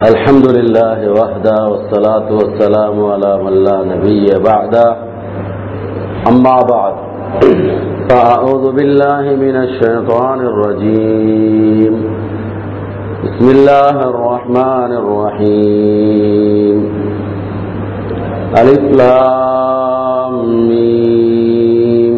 الحمد لله وحده والصلاة والسلام على من لا نبي بعده أما بعد فأعوذ بالله من الشيطان الرجيم بسم الله الرحمن الرحيم ألف لام ميم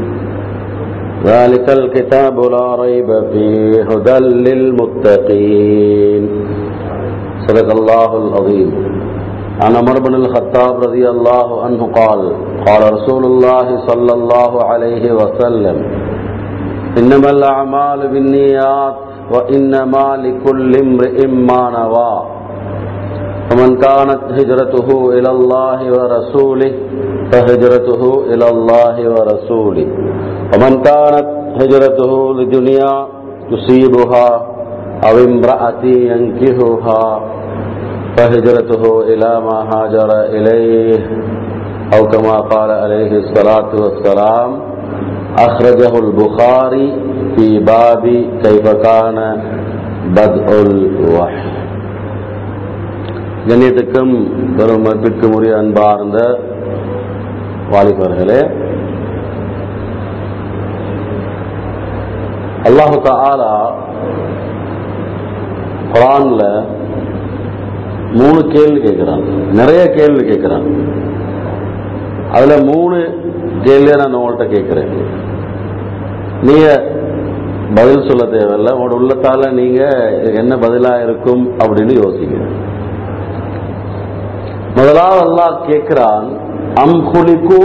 ذلك الكتاب لا ريب فيه هدى للمتقين صدق الله العظيم عن عمر بن الخطاب رضي الله عنه قال قال رسول الله صلى الله عليه وسلم إنما الأعمال بالنيات وإنما لكل امرئ ما نوى فمن كانت هجرته إلى الله ورسوله فهجرته إلى الله ورسوله ومن كانت هجرته لدنيا تصيبها أو امرأة ينكهها فهجرته إلى ما هاجر إليه أو كما قال عليه الصلاة والسلام أخرجه البخاري في باب كيف كان بدء الوحي கண்ணியத்துக்கும் பெரும் மதிப்பிற்கும் உரிய அன்பார்ந்த வாலிபர்களே அல்லாஹு தாலா குரான்ல மூணு கேள்வி கேட்கிறான் நிறைய கேள்வி கேட்கிறான் அதுல மூணு கேள்வியை நான் உங்கள்கிட்ட கேட்கிறேன் நீங்க பதில் சொல்ல தேவையில்லை உங்களோட உள்ளத்தால நீங்க என்ன பதிலா இருக்கும் அப்படின்னு யோசிங்க முதலாவது அல்லாஹ் கேட்கிறான் அம் ஹுலிகு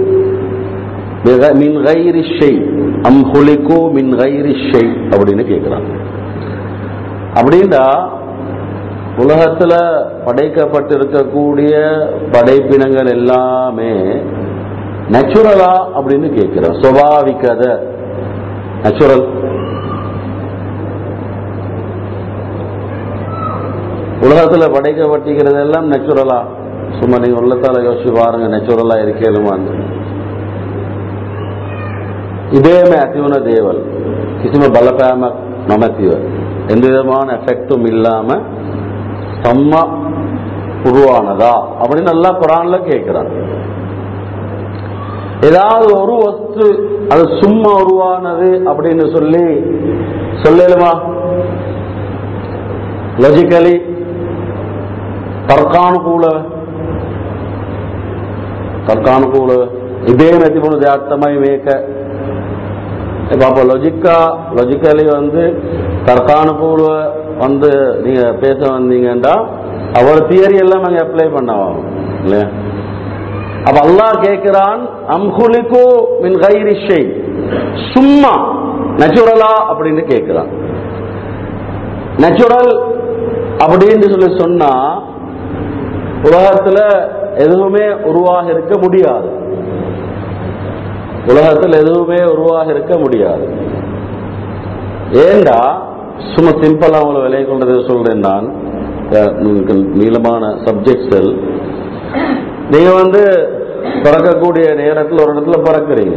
மின் கைரி ஷெய் அம் ஹுலிகு மின் கைரி ஷெய் அப்படின்னு கேட்கிறான் அப்படின்னா உலகத்துல படைக்கப்பட்டிருக்கக்கூடிய படைப்பினங்கள் எல்லாமே நேச்சுரலா அப்படின்னு கேட்கிறோம் சுவாவிக்கத நேச்சுரல் உலகத்துல படைக்கப்பட்டிருக்கிறது எல்லாம் நேச்சுரலா சும்மா நீங்க உள்ளத்தால யோசிச்சு பாருங்க நேச்சுரலா இருக்கேலுமான்னு இதேமே அத்தியுன தேவல் கிசிம பலப்பேம நமத்திவ எந்த விதமான எஃபெக்டும் இல்லாம செம்ம உருவானதா அப்படின்னு நல்லா குரான்ல கேட்கிறான் ஏதாவது ஒரு வஸ்து அது சும்மா உருவானது அப்படின்னு சொல்லி சொல்லலுமா ಲಾಜಿಕಲಿ ತರ್ಕಾನುಕೂಲ ತರ್ಕಾನುಕೂಲ ಇದೇನು ಎತ್ತಿಕೊಂಡು ಅರ್ಥಮೈ ಮೇಕ இப்போ அப்போ லொஜிக்கா லொஜிக்கலி வந்து தற்கானுக்கூல வந்து நீங்க பேச வந்தீங்கன்னா அவர் தியரி எல்லாம் அங்க அப்ளை பண்ணலாம் இல்லையா அப்ப அல்லாஹ் கேட்கிறான் அம்ஹுலிகோ மின் கைரி ஷெய் சும்மா நேச்சுரலா அப்படின்னு கேட்கிறான் நேச்சுரல் அப்படின்னு சொல்லி சொன்னா உலகத்துல எதுவுமே உருவாக இருக்க முடியாது உலகத்தில் எதுவுமே உருவாக இருக்க முடியாது ஏண்டா சும்மா சிம்பிளா உங்களை விலை கொண்டது சொல்றேன் நான் நீளமான சப்ஜெக்ட்ஸில் நீங்க வந்து பிறக்கக்கூடிய நேரத்தில் ஒரு இடத்துல பிறக்கிறீங்க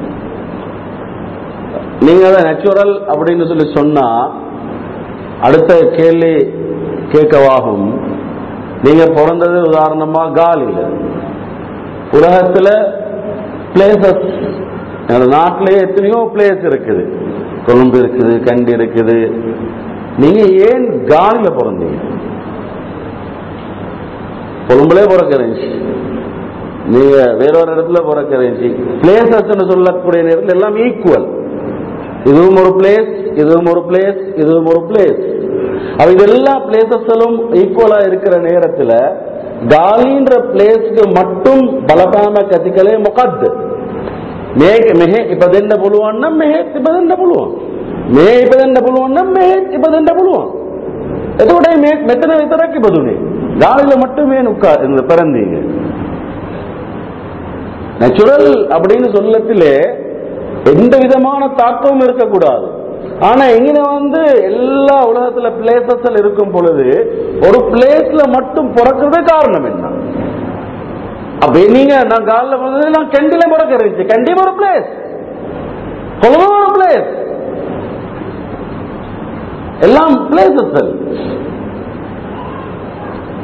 நீங்க அதை நேச்சுரல் அப்படின்னு சொல்லி சொன்னா அடுத்த கேள்வி கேட்கவாகும் நீங்க பிறந்தது உதாரணமா காலியில் உலகத்துல பிளேசஸ் நாட்டிலேயே எத்தனையோ பிளேஸ் இருக்குது கொழும்பு இருக்குது கண்டி இருக்குது நீங்க ஏன் காலில பிறந்தீங்க கொழும்புலே பிறக்கிறீங்க நீங்க வேறொரு இடத்துல பிறக்கிறீங்க பிளேசஸ் சொல்லக்கூடிய நேரத்தில் எல்லாம் ஈக்குவல் இதுவும் ஒரு பிளேஸ் இதுவும் ஒரு பிளேஸ் இதுவும் ஒரு பிளேஸ் அது இது எல்லா பிளேசஸிலும் ஈக்குவலா இருக்கிற நேரத்தில் காலின்ற பிளேஸ்க்கு மட்டும் බලපෑම ඇති කළේ මොකද්ද මේ මෙහෙ ඉපදෙන්න පුළුවන් නම් මෙහෙ ඉපදෙන්න පුළුවන් මේ ඉපදෙන්න පුළුවන් නම් මෙහෙ ඉපදෙන්න පුළුවන් එතකොට මේ මෙතන විතරක් ඉපදුනේ காலில மட்டுமே உட்கா பிறந்தீங்க நேச்சுரல் அப்படின்னு சொல்லத்திலே எந்த விதமான தாக்கமும் இருக்கக்கூடாது ஆனா எங்க வந்து எல்லா உலகத்துல பிளேசஸ் இருக்கும் பொழுது ஒரு பிளேஸ்ல மட்டும் பிறக்கிறது காரணம் என்ன அப்ப நீங்க நான் காலில் வந்து நான் கண்டில பிறக்கிறேன் கண்டி ஒரு பிளேஸ் கொழும்பு ஒரு பிளேஸ் எல்லாம் பிளேசஸ்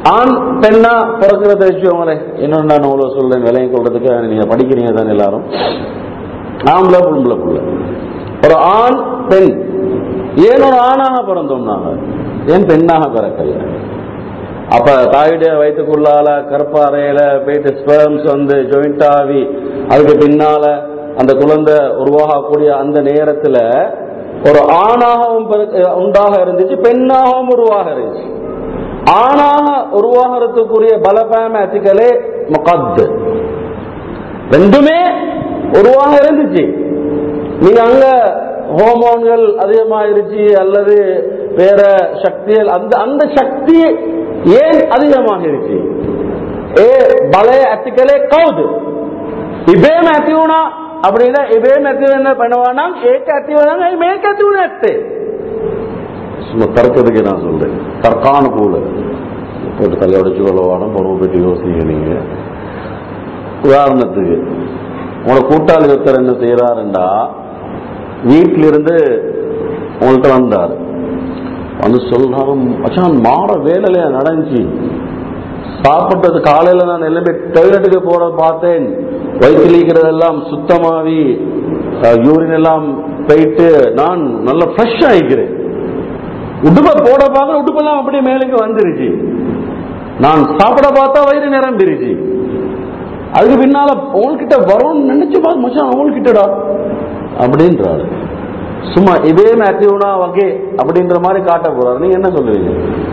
ஆண் பெண்ணா பிறக்கிறத வச்சுக்கோங்களேன் இன்னொன்று நான் உங்களை சொல்றேன் விலையை கொள்றதுக்கு நீங்க படிக்கிறீங்க தானே எல்லாரும் ஆம்பளை பொம்பளை புள்ள ஒரு ஆண் பெண் ஏன் ஒரு ஆணாக பிறந்தோம் நாங்க ஏன் பெண்ணாக பிறக்கல அப்ப தாயுடைய வயிற்றுக்குள்ளால கற்பாறையில போயிட்டு ஸ்பெர்ம்ஸ் வந்து ஜாயிண்ட் ஆகி அதுக்கு பின்னால அந்த குழந்தை உருவாகக்கூடிய அந்த நேரத்துல ஒரு ஆணாகவும் பிறக்க- உண்டாக இருந்துச்சு பெண்ணாகவும் உருவாக இருந்துச்சு ஆணாக உருவாகிறதுக்குரிய பலபேமேட்டிக்கலே முகத்து ரெண்டுமே உருவாக இருந்துச்சு நீங்க அங்க ஹோமோன்கள் அதிகமாயிருச்சு அல்லது வேற சக்திகள் அந்த அந்த சக்தி ஏன் அதிகமாகிருச்சு ஏ பலே அத்திக்கலே கவுது ඉබේම ඇති වුණා அப்படின்னா ඉබේම ඇති වෙන්න பண்ணுவா නම් ඒක ඇති වෙනවා මේක ඇති වුණ නැත්තේ சும்மா தர்க்கத்துக்கு நான் சொல்றேன் தற்கான போல போட்டு தலை உடைச்சு கொள்ளவாடம் பொறுமை பற்றி யோசிங்க நீங்க உதாரணத்துக்கு உங்களோட கூட்டாளி ஒருத்தர் என்ன செய்யறாருண்டா வீட்டிலிருந்து உங்கள்கிட்ட வந்தார் வந்து சொல்றாரு மச்சான் மாற வேலையில நடந்துச்சு சாப்பிட்டது காலையில நான் எழும்பி டாய்லெட்டுக்கு போற பார்த்தேன் வயிற்றுலிக்கிறதெல்லாம் சுத்தமாவி யூரின் எல்லாம் போயிட்டு நான் நல்லா ஃப்ரெஷ் ஆயிக்கிறேன் உடுப்பை போட பார்க்க உடுப்பெல்லாம் அப்படியே மேலுக்கு வந்துருச்சு நான் சாப்பிட பார்த்தா வயிறு நிரம்பிருச்சு அதுக்கு பின்னால உங்ககிட்ட வரும்னு நினைச்சு பார்த்து மச்சான் அவங்ககிட்டடா அப்படின்றாரு சும்மா இதே மேத்யூனா வகை அப்படின்ற மாதிரி காட்ட போறாரு நீங்க என்ன சொல்லுவீங்க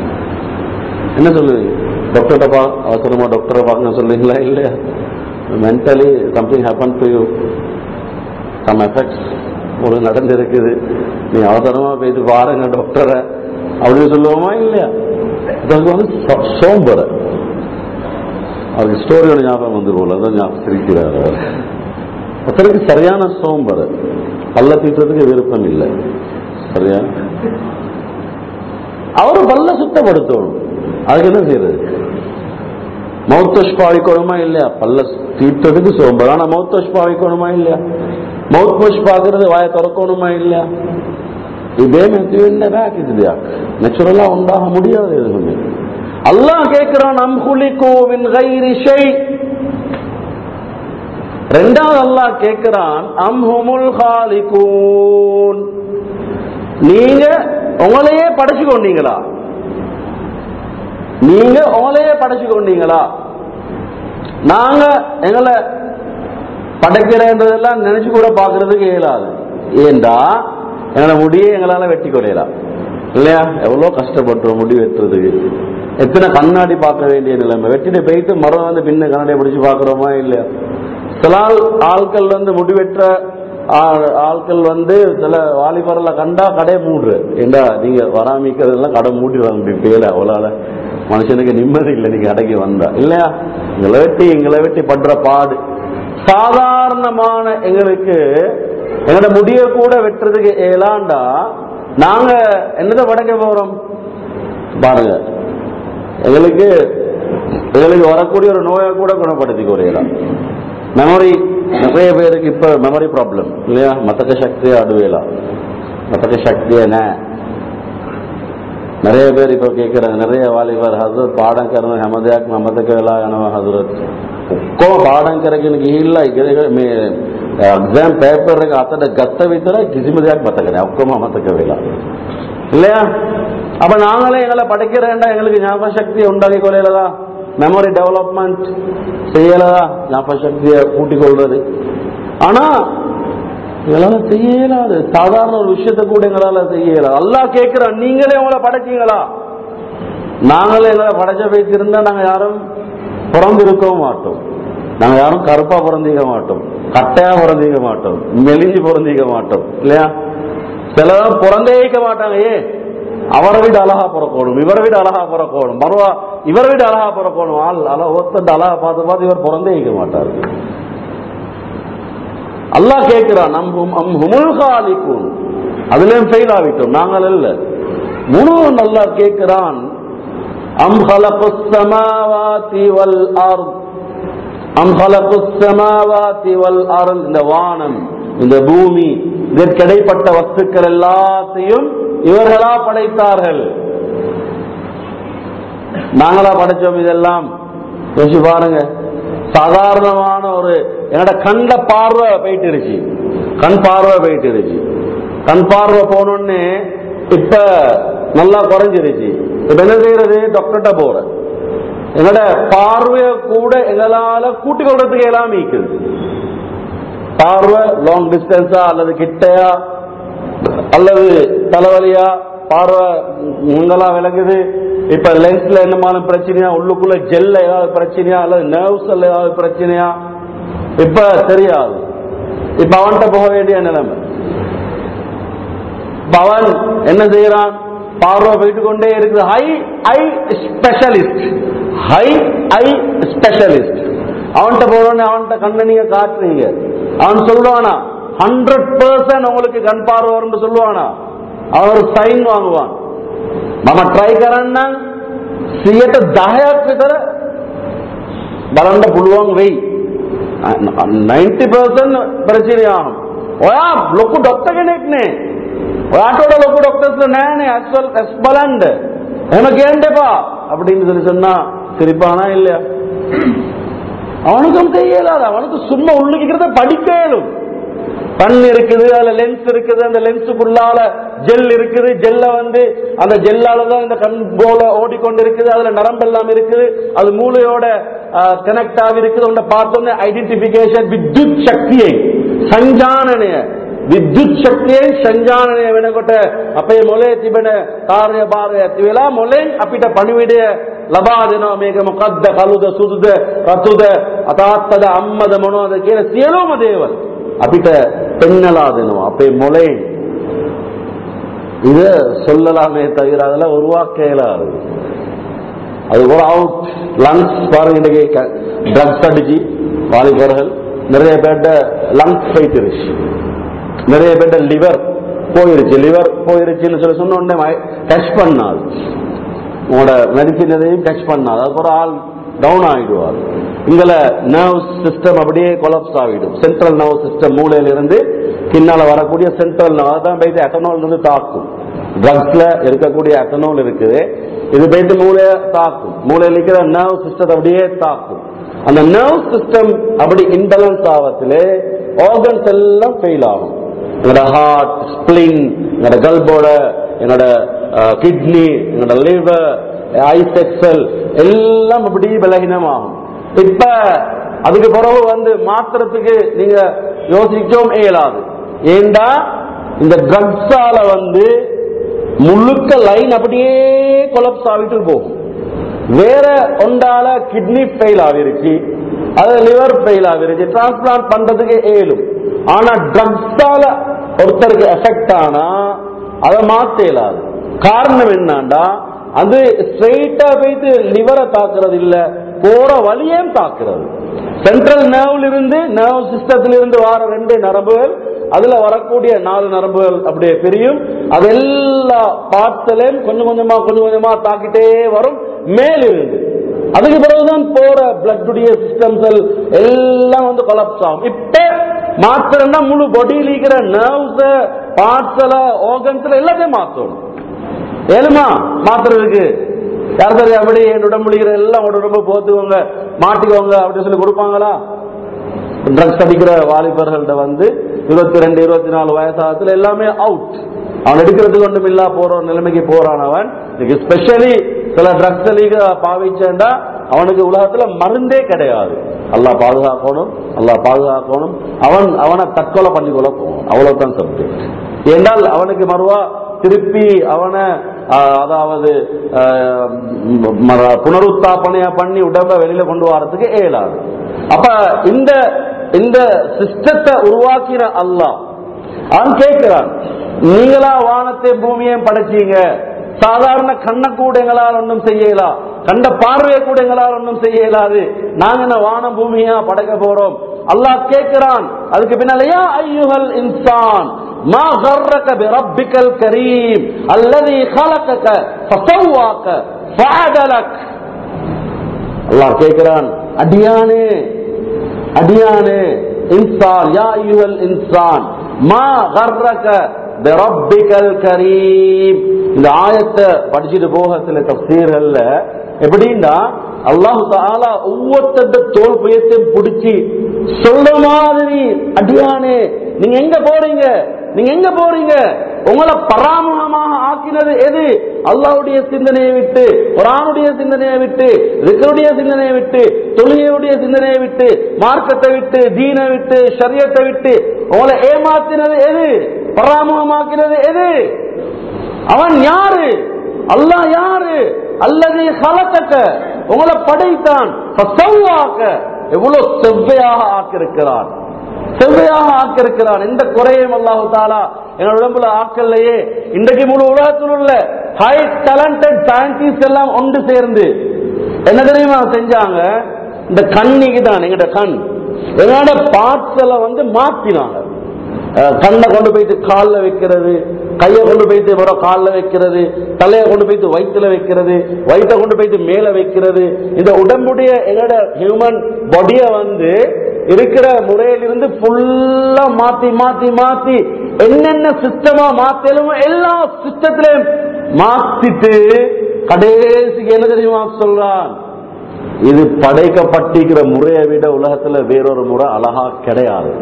என்ன சொல்லுவீங்க டாக்டர்கிட்ட பா அவசரமா டாக்டரை பார்க்க சொல்லுவீங்களா இல்லையா mentally something happen to you some effects ஒரு நடந்திருக்குது நீ அவசரமா போயிட்டு பாருங்க டாக்டரை அப்படின்னு சொல்லுவோமா இல்லையா இதுக்கு வந்து சோ- சோம்பரை அவருக்கு ஸ்டோரியோட ஞாபகம் வந்து போல அதான் ஞாபகம் சிரிக்கிறார் அவர் ஒருத்தருக்கு சரியான சோம்பர் பல்ல தீட்டுறதுக்கு விருப்பம் இல்லை சரியா அவரு பல்ல சுத்தப்படுத்தணும் அதுக்கு என்ன செய்யறது மௌத்தஷ் பாவிக்கணுமா இல்லையா பல்ல தீட்டுறதுக்கு சோம்பர் ஆனா மௌத்தஷ் பாவிக்கணுமா இல்லையா மவுத் வாஷ் பாக்குறது வாயை திறக்கணுமா இல்லையா இதே மெத்தியோ என்ன பேக்குதுயா நேச்சுரலா உண்டாக முடியாது எதுவுமே அல்லாஹ் கேட்கிறான் அம் ஹுலிகூ மின் கைரி ஷை ரெண்டாவது அல்லாஹ் கேட்கிறான் அம் ஹுமுல் ஹாலிகூன் நீங்க உங்களையே படைச்சு கொண்டீங்களா நீங்க உங்களையே படைச்சு கொண்டீங்களா நாங்க எங்களை படைக்கிறன்றதெல்லாம் நினைச்சு கூட பாக்குறதுக்கு இயலாது ஏண்டா எங்களை முடியே எங்களால வெட்டி கொடையலாம் இல்லையா எவ்வளவு கஷ்டப்பட்டோம் முடி வெட்டுறதுக்கு எத்தனை கண்ணாடி பார்க்க வேண்டிய நிலைமை வெட்டிட்டு போயிட்டு மரம் வந்து பின்ன கண்ணாடியை பிடிச்சு பாக்குறோமா இல்லையா சில ஆள் ஆட்கள் வந்து முடி வெட்டுற ஆ- ஆட்கள் வந்து சில வாலிபரில் கண்டா கடை மூடுற ஏண்டா நீங்க வராமிக்கிறதெல்லாம் கடை மூடிடுவாங்க பேல அவ்வளோ மனுஷனுக்கு நிம்மதி இல்லை நீங்க அடங்கி வந்தா இல்லையா எங்களை வெட்டி எங்களை வெட்டி படுற பாடு சாதாரணமான எங்களுக்கு எங்களோட முடிய கூட வெட்டுறதுக்கு ஏலாண்டா நாங்க என்னதை படைக்க போறோம் பாருங்க எங்களுக்கு எங்களுக்கு வரக்கூடிய ஒரு நோயை கூட குணப்படுத்தி குறையலாம் மெமரி நிறைய பேருக்கு இப்ப மெமரி ப்ராப்ளம் இல்லையா மத்தக்க சக்தியை அடுவேலாம் மத்தக்க சக்தி என்ன நிறைய பேர் இப்ப கேட்கிறாங்க நிறைய வாலிபர் ஹசரத் பாடம் කරන හැම දෙයක්ම අමතක වෙලා යනවා හසරත් ඔක්කොම පාඩම් කරගෙන ගිහිල්ලා ඉගෙන මේ එක්සෑම් පේපර් එක අතට ගත්ත විතරයි කිසිම දෙයක් මතක නැහැ ඔක්කොම අමතක වෙලා இல்லையா அப்ப நாங்களே எங்களை படிக்கிறேன்டா எங்களுக்கு ஞாபக சக்தியை உண்டாக்கி கொள்ளலதா மெமரி டெவலப்மெண்ட் செய்யலதா ஞாபக சக்தியை கூட்டிக் கொள்றது ஆனா எங்களால செய்ய இயலாது சாதாரண ஒரு விஷயத்தை கூட எங்களால செய்ய இயலாது அல்லாஹ் கேட்கிறான் நீங்களே உங்களை படைச்சீங்களா நாங்களே எங்களை படைச்ச வைத்திருந்தா நாங்க யாரும் பிறந்திருக்கவும் மாட்டோம் நாங்க யாரும் கருப்பா பிறந்திக்க மாட்டோம் கட்டையா பிறந்திக்க மாட்டோம் மெலிஞ்சு பிறந்திக்க மாட்டோம் இல்லையா சிலதான் பிறந்தே வைக்க மாட்டாங்க ஏ அவரை விட அழகா பிறக்கணும் இவரை விட அழகா பிறக்கணும் மறுவா இவரை விட அழகா பிறக்கணும் ஆள் அழகா ஒருத்தன் அழகா பார்த்து பார்த்து இவர் பிறந்தே வைக்க மாட்டாரு அல்லாஹ் கேட்கிறான் நம் ஹும் அம் ஹுமுல் காலிக்கும் அதுலயும் ஃபெயில் ஆகிட்டோம் நாங்கள் அல்ல முழு அல்லாஹ் கேட்கிறான் அம் ஹலகுஸ் சமாவாதி வல் அர்த் அம் ஹலகுஸ் சமாவாதி வல் அர்த் இந்த வானம் இந்த பூமி இதற்கிடைப்பட்ட வஸ்துக்கள் எல்லாத்தையும் இவர்களா படைத்தார்கள் நாங்களா படைச்சோம் இதெல்லாம் யோசிச்சு பாருங்க சாதாரணமான ஒரு என்னோட கண்ட பார்வை போயிட்டு இருச்சு கண் பார்வை போயிட்டு இருச்சு கண் பார்வை போனோடனே இப்ப நல்லா குறைஞ்சிருச்சு இப்ப என்ன செய்யறது டாக்டர்கிட்ட போற எங்களோட பார்வையை கூட எங்களால கூட்டிக் கொள்றதுக்கு எல்லாம் இருக்குது பார்வை லாங் டிஸ்டன்ஸா அல்லது கிட்டையா அல்லது தலைவலியா பார்வை உங்களா விளங்குது இப்ப லென்ஸ்ல என்னமான பிரச்சனையா உள்ளுக்குள்ள ஜெல்ல ஏதாவது பிரச்சனையா அல்லது நர்வ்ஸ்ல ஏதாவது பிரச்சனையா இப்ப தெரியாது இப்ப அவன்கிட்ட போக வேண்டிய நிலைமை இப்ப அவன் என்ன செய்யறான் பார்வை போயிட்டு கொண்டே இருக்குது high eye specialist high eye specialist அவன்கிட்ட போறோன்னு அவன்கிட்ட கண்ணை நீங்க காட்டுறீங்க அவன் சொல்லுவானா ஹண்ட்ரட் பர்சன்ட் உங்களுக்கு கண் பார்வை வரும்னு சொல்லுவானா அவன் ஒரு சைன் வாங்குவான் මම try කරන්නම් 110ක් විතර බලන්න පුළුවන් වෙයි 90% ප්‍රචිරියාම ඔයා ලොකු ડોක්ටර් කෙනෙක් නේ ඔයාට වඩා ලොකු ડોක්ටර්ස්ලා නෑනේ අස්වල් ඇස් බලන්න එහෙම කියන්න එපා அப்படின்னு சொல்லி சொன்னா சிரிப்பானா இல்லையா அவனுக்கும் தெரியலாது அவனுக்கு சும்மா உள்ளுக்கிறத படிக்க இயலும் கண் இருக்குது அதுல லென்ஸ் இருக்குது அந்த லென்ஸுக்குள்ளால ஜெல் இருக்குது ஜெல்ல வந்து அந்த ஜெல்லால தான் இந்த கண் போல ஓடிக்கொண்டு இருக்குது அதுல நரம்பு எல்லாம் இருக்குது அது மூளையோட கனெக்ட் ஆகி இருக்குது உன்னை பார்த்தோன்னே ஐடென்டிபிகேஷன் வித்யுத் சக்தியை சஞ்சானனைய විද්‍යුත් ශක්තියෙන් සංජානනය වෙනකොට අපේ මොලේ තිබෙන කාර්ය භාරය ඇති වෙලා මොලෙන් අපිට පණිවිඩය ලබා දෙනවා මේක මොකද්ද කළුද සුදුද රතුද අතාත්තද අම්මද මොනවද කියන සියලුම දේවල් අපිට පෙන්නලා දෙනවා අපේ මොලෙන් இது சொல்லலாமே தவிர அதெல்லாம் உருவாக்க இயலாது அது கூட அவுட் லங்ஸ் பாருங்க இன்னைக்கு ட்ரக்ஸ் அடிச்சு வாலிபர்கள் நிறைய பேர்ட்ட லங்ஸ் போயிட்டுருச்சு நிறைய பேர்ட்ட லிவர் போயிருச்சு லிவர் போயிருச்சுன்னு சொல்லி சொன்ன உடனே டச் பண்ணாது உங்களோட மெடிசின் எதையும் டச் பண்ணாது அதுக்கப்புறம் ஆள் டவுன் ஆகிடுவார் இங்கல நர்வ் சிஸ்டம் அப்படியே கொலப்ஸ் ஆகிடும் சென்ட்ரல் நர்வ் சிஸ்டம் மூளையில இருந்து பின்னால வரக்கூடிய சென்ட்ரல் நர்வ் அதான் போயிட்டு அட்டனோல் இருந்து தாக்கும் ட்ரக்ஸ்ல இருக்கக்கூடிய அட்டனோல் இருக்குது இது போயிட்டு மூளையை தாக்கும் மூளையில் இருக்கிற நர்வ் சிஸ்டத்தை அப்படியே தாக்கும் அந்த நர்வ் சிஸ்டம் அப்படி இன்பலன்ஸ் ஆகத்திலே ஆர்கன்ஸ் எல்லாம் ஃபெயில் ஆகும் எங்களோட ஹார்ட் ஸ்பிளின் எங்களோட கல்போட எங்களோட கிட்னி எங்களோட லிவர் ஐசெக்சல் எல்லாம் அப்படி பலகீனமாகும் இப்ப அதுக்கு பிறகு வந்து மாத்திரத்துக்கு நீங்க யோசிக்கவும் இயலாது ஏண்டா இந்த ட்ரக்ஸால வந்து முழுக்க லைன் அப்படியே கொலப்ஸ் ஆகிட்டு போகும் வேற ஒன்றால கிட்னி ஃபெயில் ஆகிருச்சு அது லிவர் ஃபெயில் ஆகிருச்சு டிரான்ஸ்பிளான்ட் பண்றதுக்கு ஏலும் ஆனா ட்ரக்ஸால ஒருத்தருக்கு எஃபெக்ட் ஆனா அதை மாத்த இயலாது காரணம் என்னண்டா அது ஸ்ட்ரெயிட்டா போயிட்டு லிவரை தாக்குறது இல்ல போற வழியும் தாக்குறது சென்ட்ரல் நர்வ்ல இருந்து நர்வ் சிஸ்டத்துல இருந்து வர ரெண்டு நரம்புகள் அதுல வரக்கூடிய நாலு நரம்புகள் அப்படியே பிரியும் அது எல்லா பார்ட்ஸ்லயும் கொஞ்சம் கொஞ்சமா கொஞ்சம் கொஞ்சமா தாக்கிட்டே வரும் மேலிருந்து அதுக்கு பிறகுதான் போற பிளட்டுடைய சிஸ்டம்ஸ் எல்லாம் வந்து கொலப்ஸ் ஆகும் இப்ப மாத்திரம்னா முழு பாடியில் இருக்கிற நர்வ்ஸ் பார்ட்ஸ்ல ஆர்கன்ஸ்ல எல்லாத்தையும் மாத்தணும் ஏழுமா மாத்துறதுக்கு யார் சரி அப்படி என் உடம்புலிக்கிற எல்லாம் உடம்பு போத்துக்கோங்க மாட்டிக்கோங்க அப்படின்னு சொல்லி கொடுப்பாங்களா ட்ரக்ஸ் அடிக்கிற வாலிபர்கள்ட்ட வந்து இருபத்தி ரெண்டு இருபத்தி நாலு வயசாகத்துல எல்லாமே அவுட் அவன் எடுக்கிறதுக்கு ஒன்றும் இல்லா போற ஒரு நிலைமைக்கு போறான் அவன் இன்னைக்கு ஸ்பெஷலி சில ட்ரக்ஸ் லீக பாவிச்சேன்டா அவனுக்கு உலகத்துல மருந்தே கிடையாது அல்லாஹ் பாதுகாக்கணும் அல்லாஹ் பாதுகாக்கணும் அவன் அவனை தற்கொலை பண்ணிக்கொள்ள போகணும் அவ்வளவுதான் சப்ஜெக்ட் ஏண்டால் அவனுக்கு மறுவா திருப்பி அவனை ஆஹ், அதாவது ஆஹ், ம- புனருத்தாபனையா பண்ணி உடம்ப வெளியில கொண்டு வரதுக்கு இயலாது அப்ப இந்த இந்த சிஸ்டத்தை உருவாக்கின அல்லாஹ் அவன் கேட்கிறான் நீங்களா வானத்தை பூமியையும் படைச்சீங்க சாதாரண கண்ணை கூட எங்களால் ஒன்றும் செய்யலாம் கண்ட பார்வையை கூட எங்களால் ஒன்றும் செய்ய இயலாது நாங்க என்ன வானம் பூமியா படைக்க போறோம் அல்லாஹ் கேட்கிறான் அதுக்கு பின்னாலயா ஐயுகல் இன்சான் ما غرك بربك الكريم الذي خلقك فسواك فعدلك அல்லாஹ் கேட்கிறான் அடியானே அடியானே இன்சான் யா ஐயுகல் இன்சான் மா கர்ரக பிரப்பிக்கல் கரீம் இந்த ஆயத்தை படிச்சுட்டு போக சில தப்சீர்கள்ல எப்படின்னா அல்லாஹு தாலா ஒவ்வொருத்தட்ட தோல் புயத்தையும் பிடிச்சி சொல்ற மாதிரி அடியானே நீங்க எங்க போறீங்க நீங்க எங்க போறீங்க உங்களை பராமுகமாக ஆக்கினது எது அல்லாஹ்வுடைய சிந்தனையை விட்டு குரானுடைய சிந்தனையை விட்டு ரிக்கருடைய சிந்தனையை விட்டு தொழுகையுடைய சிந்தனையை விட்டு மார்க்கத்தை விட்டு தீனை விட்டு ஷரியத்தை விட்டு உங்களை ஏமாத்தினது எது பராமுகமாக்கினது எது அவன் யாரு அல்லாஹ் யாரு அல்லது ஹலத்தக்க உங்களை படைத்தான் ஃபசவ்வாக்க. எவ்வளவு செவ்வையாக ஆக்கியிருக்கிறான் செவ்வையாக ஆக்கியிருக்கிறான் எந்த குறையும் அல்லாஹு தாலா என் உடம்புல ஆக்கல்லையே இன்றைக்கு முழு உலகத்தில் உள்ள ஹை டேலண்டட் சயின்டிஸ்ட் எல்லாம் ஒன்று சேர்ந்து என்ன தெரியுமா செஞ்சாங்க இந்த கண்ணிக்கு தான் எங்கட கண் என்னோட பார்ட்ஸ்ல வந்து மாத்தினாங்க அஹ் கண்ணை கொண்டு போயிட்டு காலில் வைக்கிறது கையை கொண்டு போயிட்டு ஒரு காலில் வைக்கிறது தலையை கொண்டு போயிட்டு வயிற்றுல வைக்கிறது வயிற்றை கொண்டு போயிட்டு மேல வைக்கிறது இந்த உடம்புடைய எங்களோட ஹியூமன் பாடிய வந்து இருக்கிற முறையிலிருந்து ஃபுல்லா மாத்தி மாத்தி மாத்தி என்னென்ன சிஸ்டமா மாத்தலுமோ எல்லா சிஸ்டத்திலையும் மாத்திட்டு கடைசிக்கு என்ன தெரியுமா சொல்றான் இது படைக்கப்பட்டிருக்கிற முறையை விட உலகத்துல வேறொரு முறை அழகா கிடையாது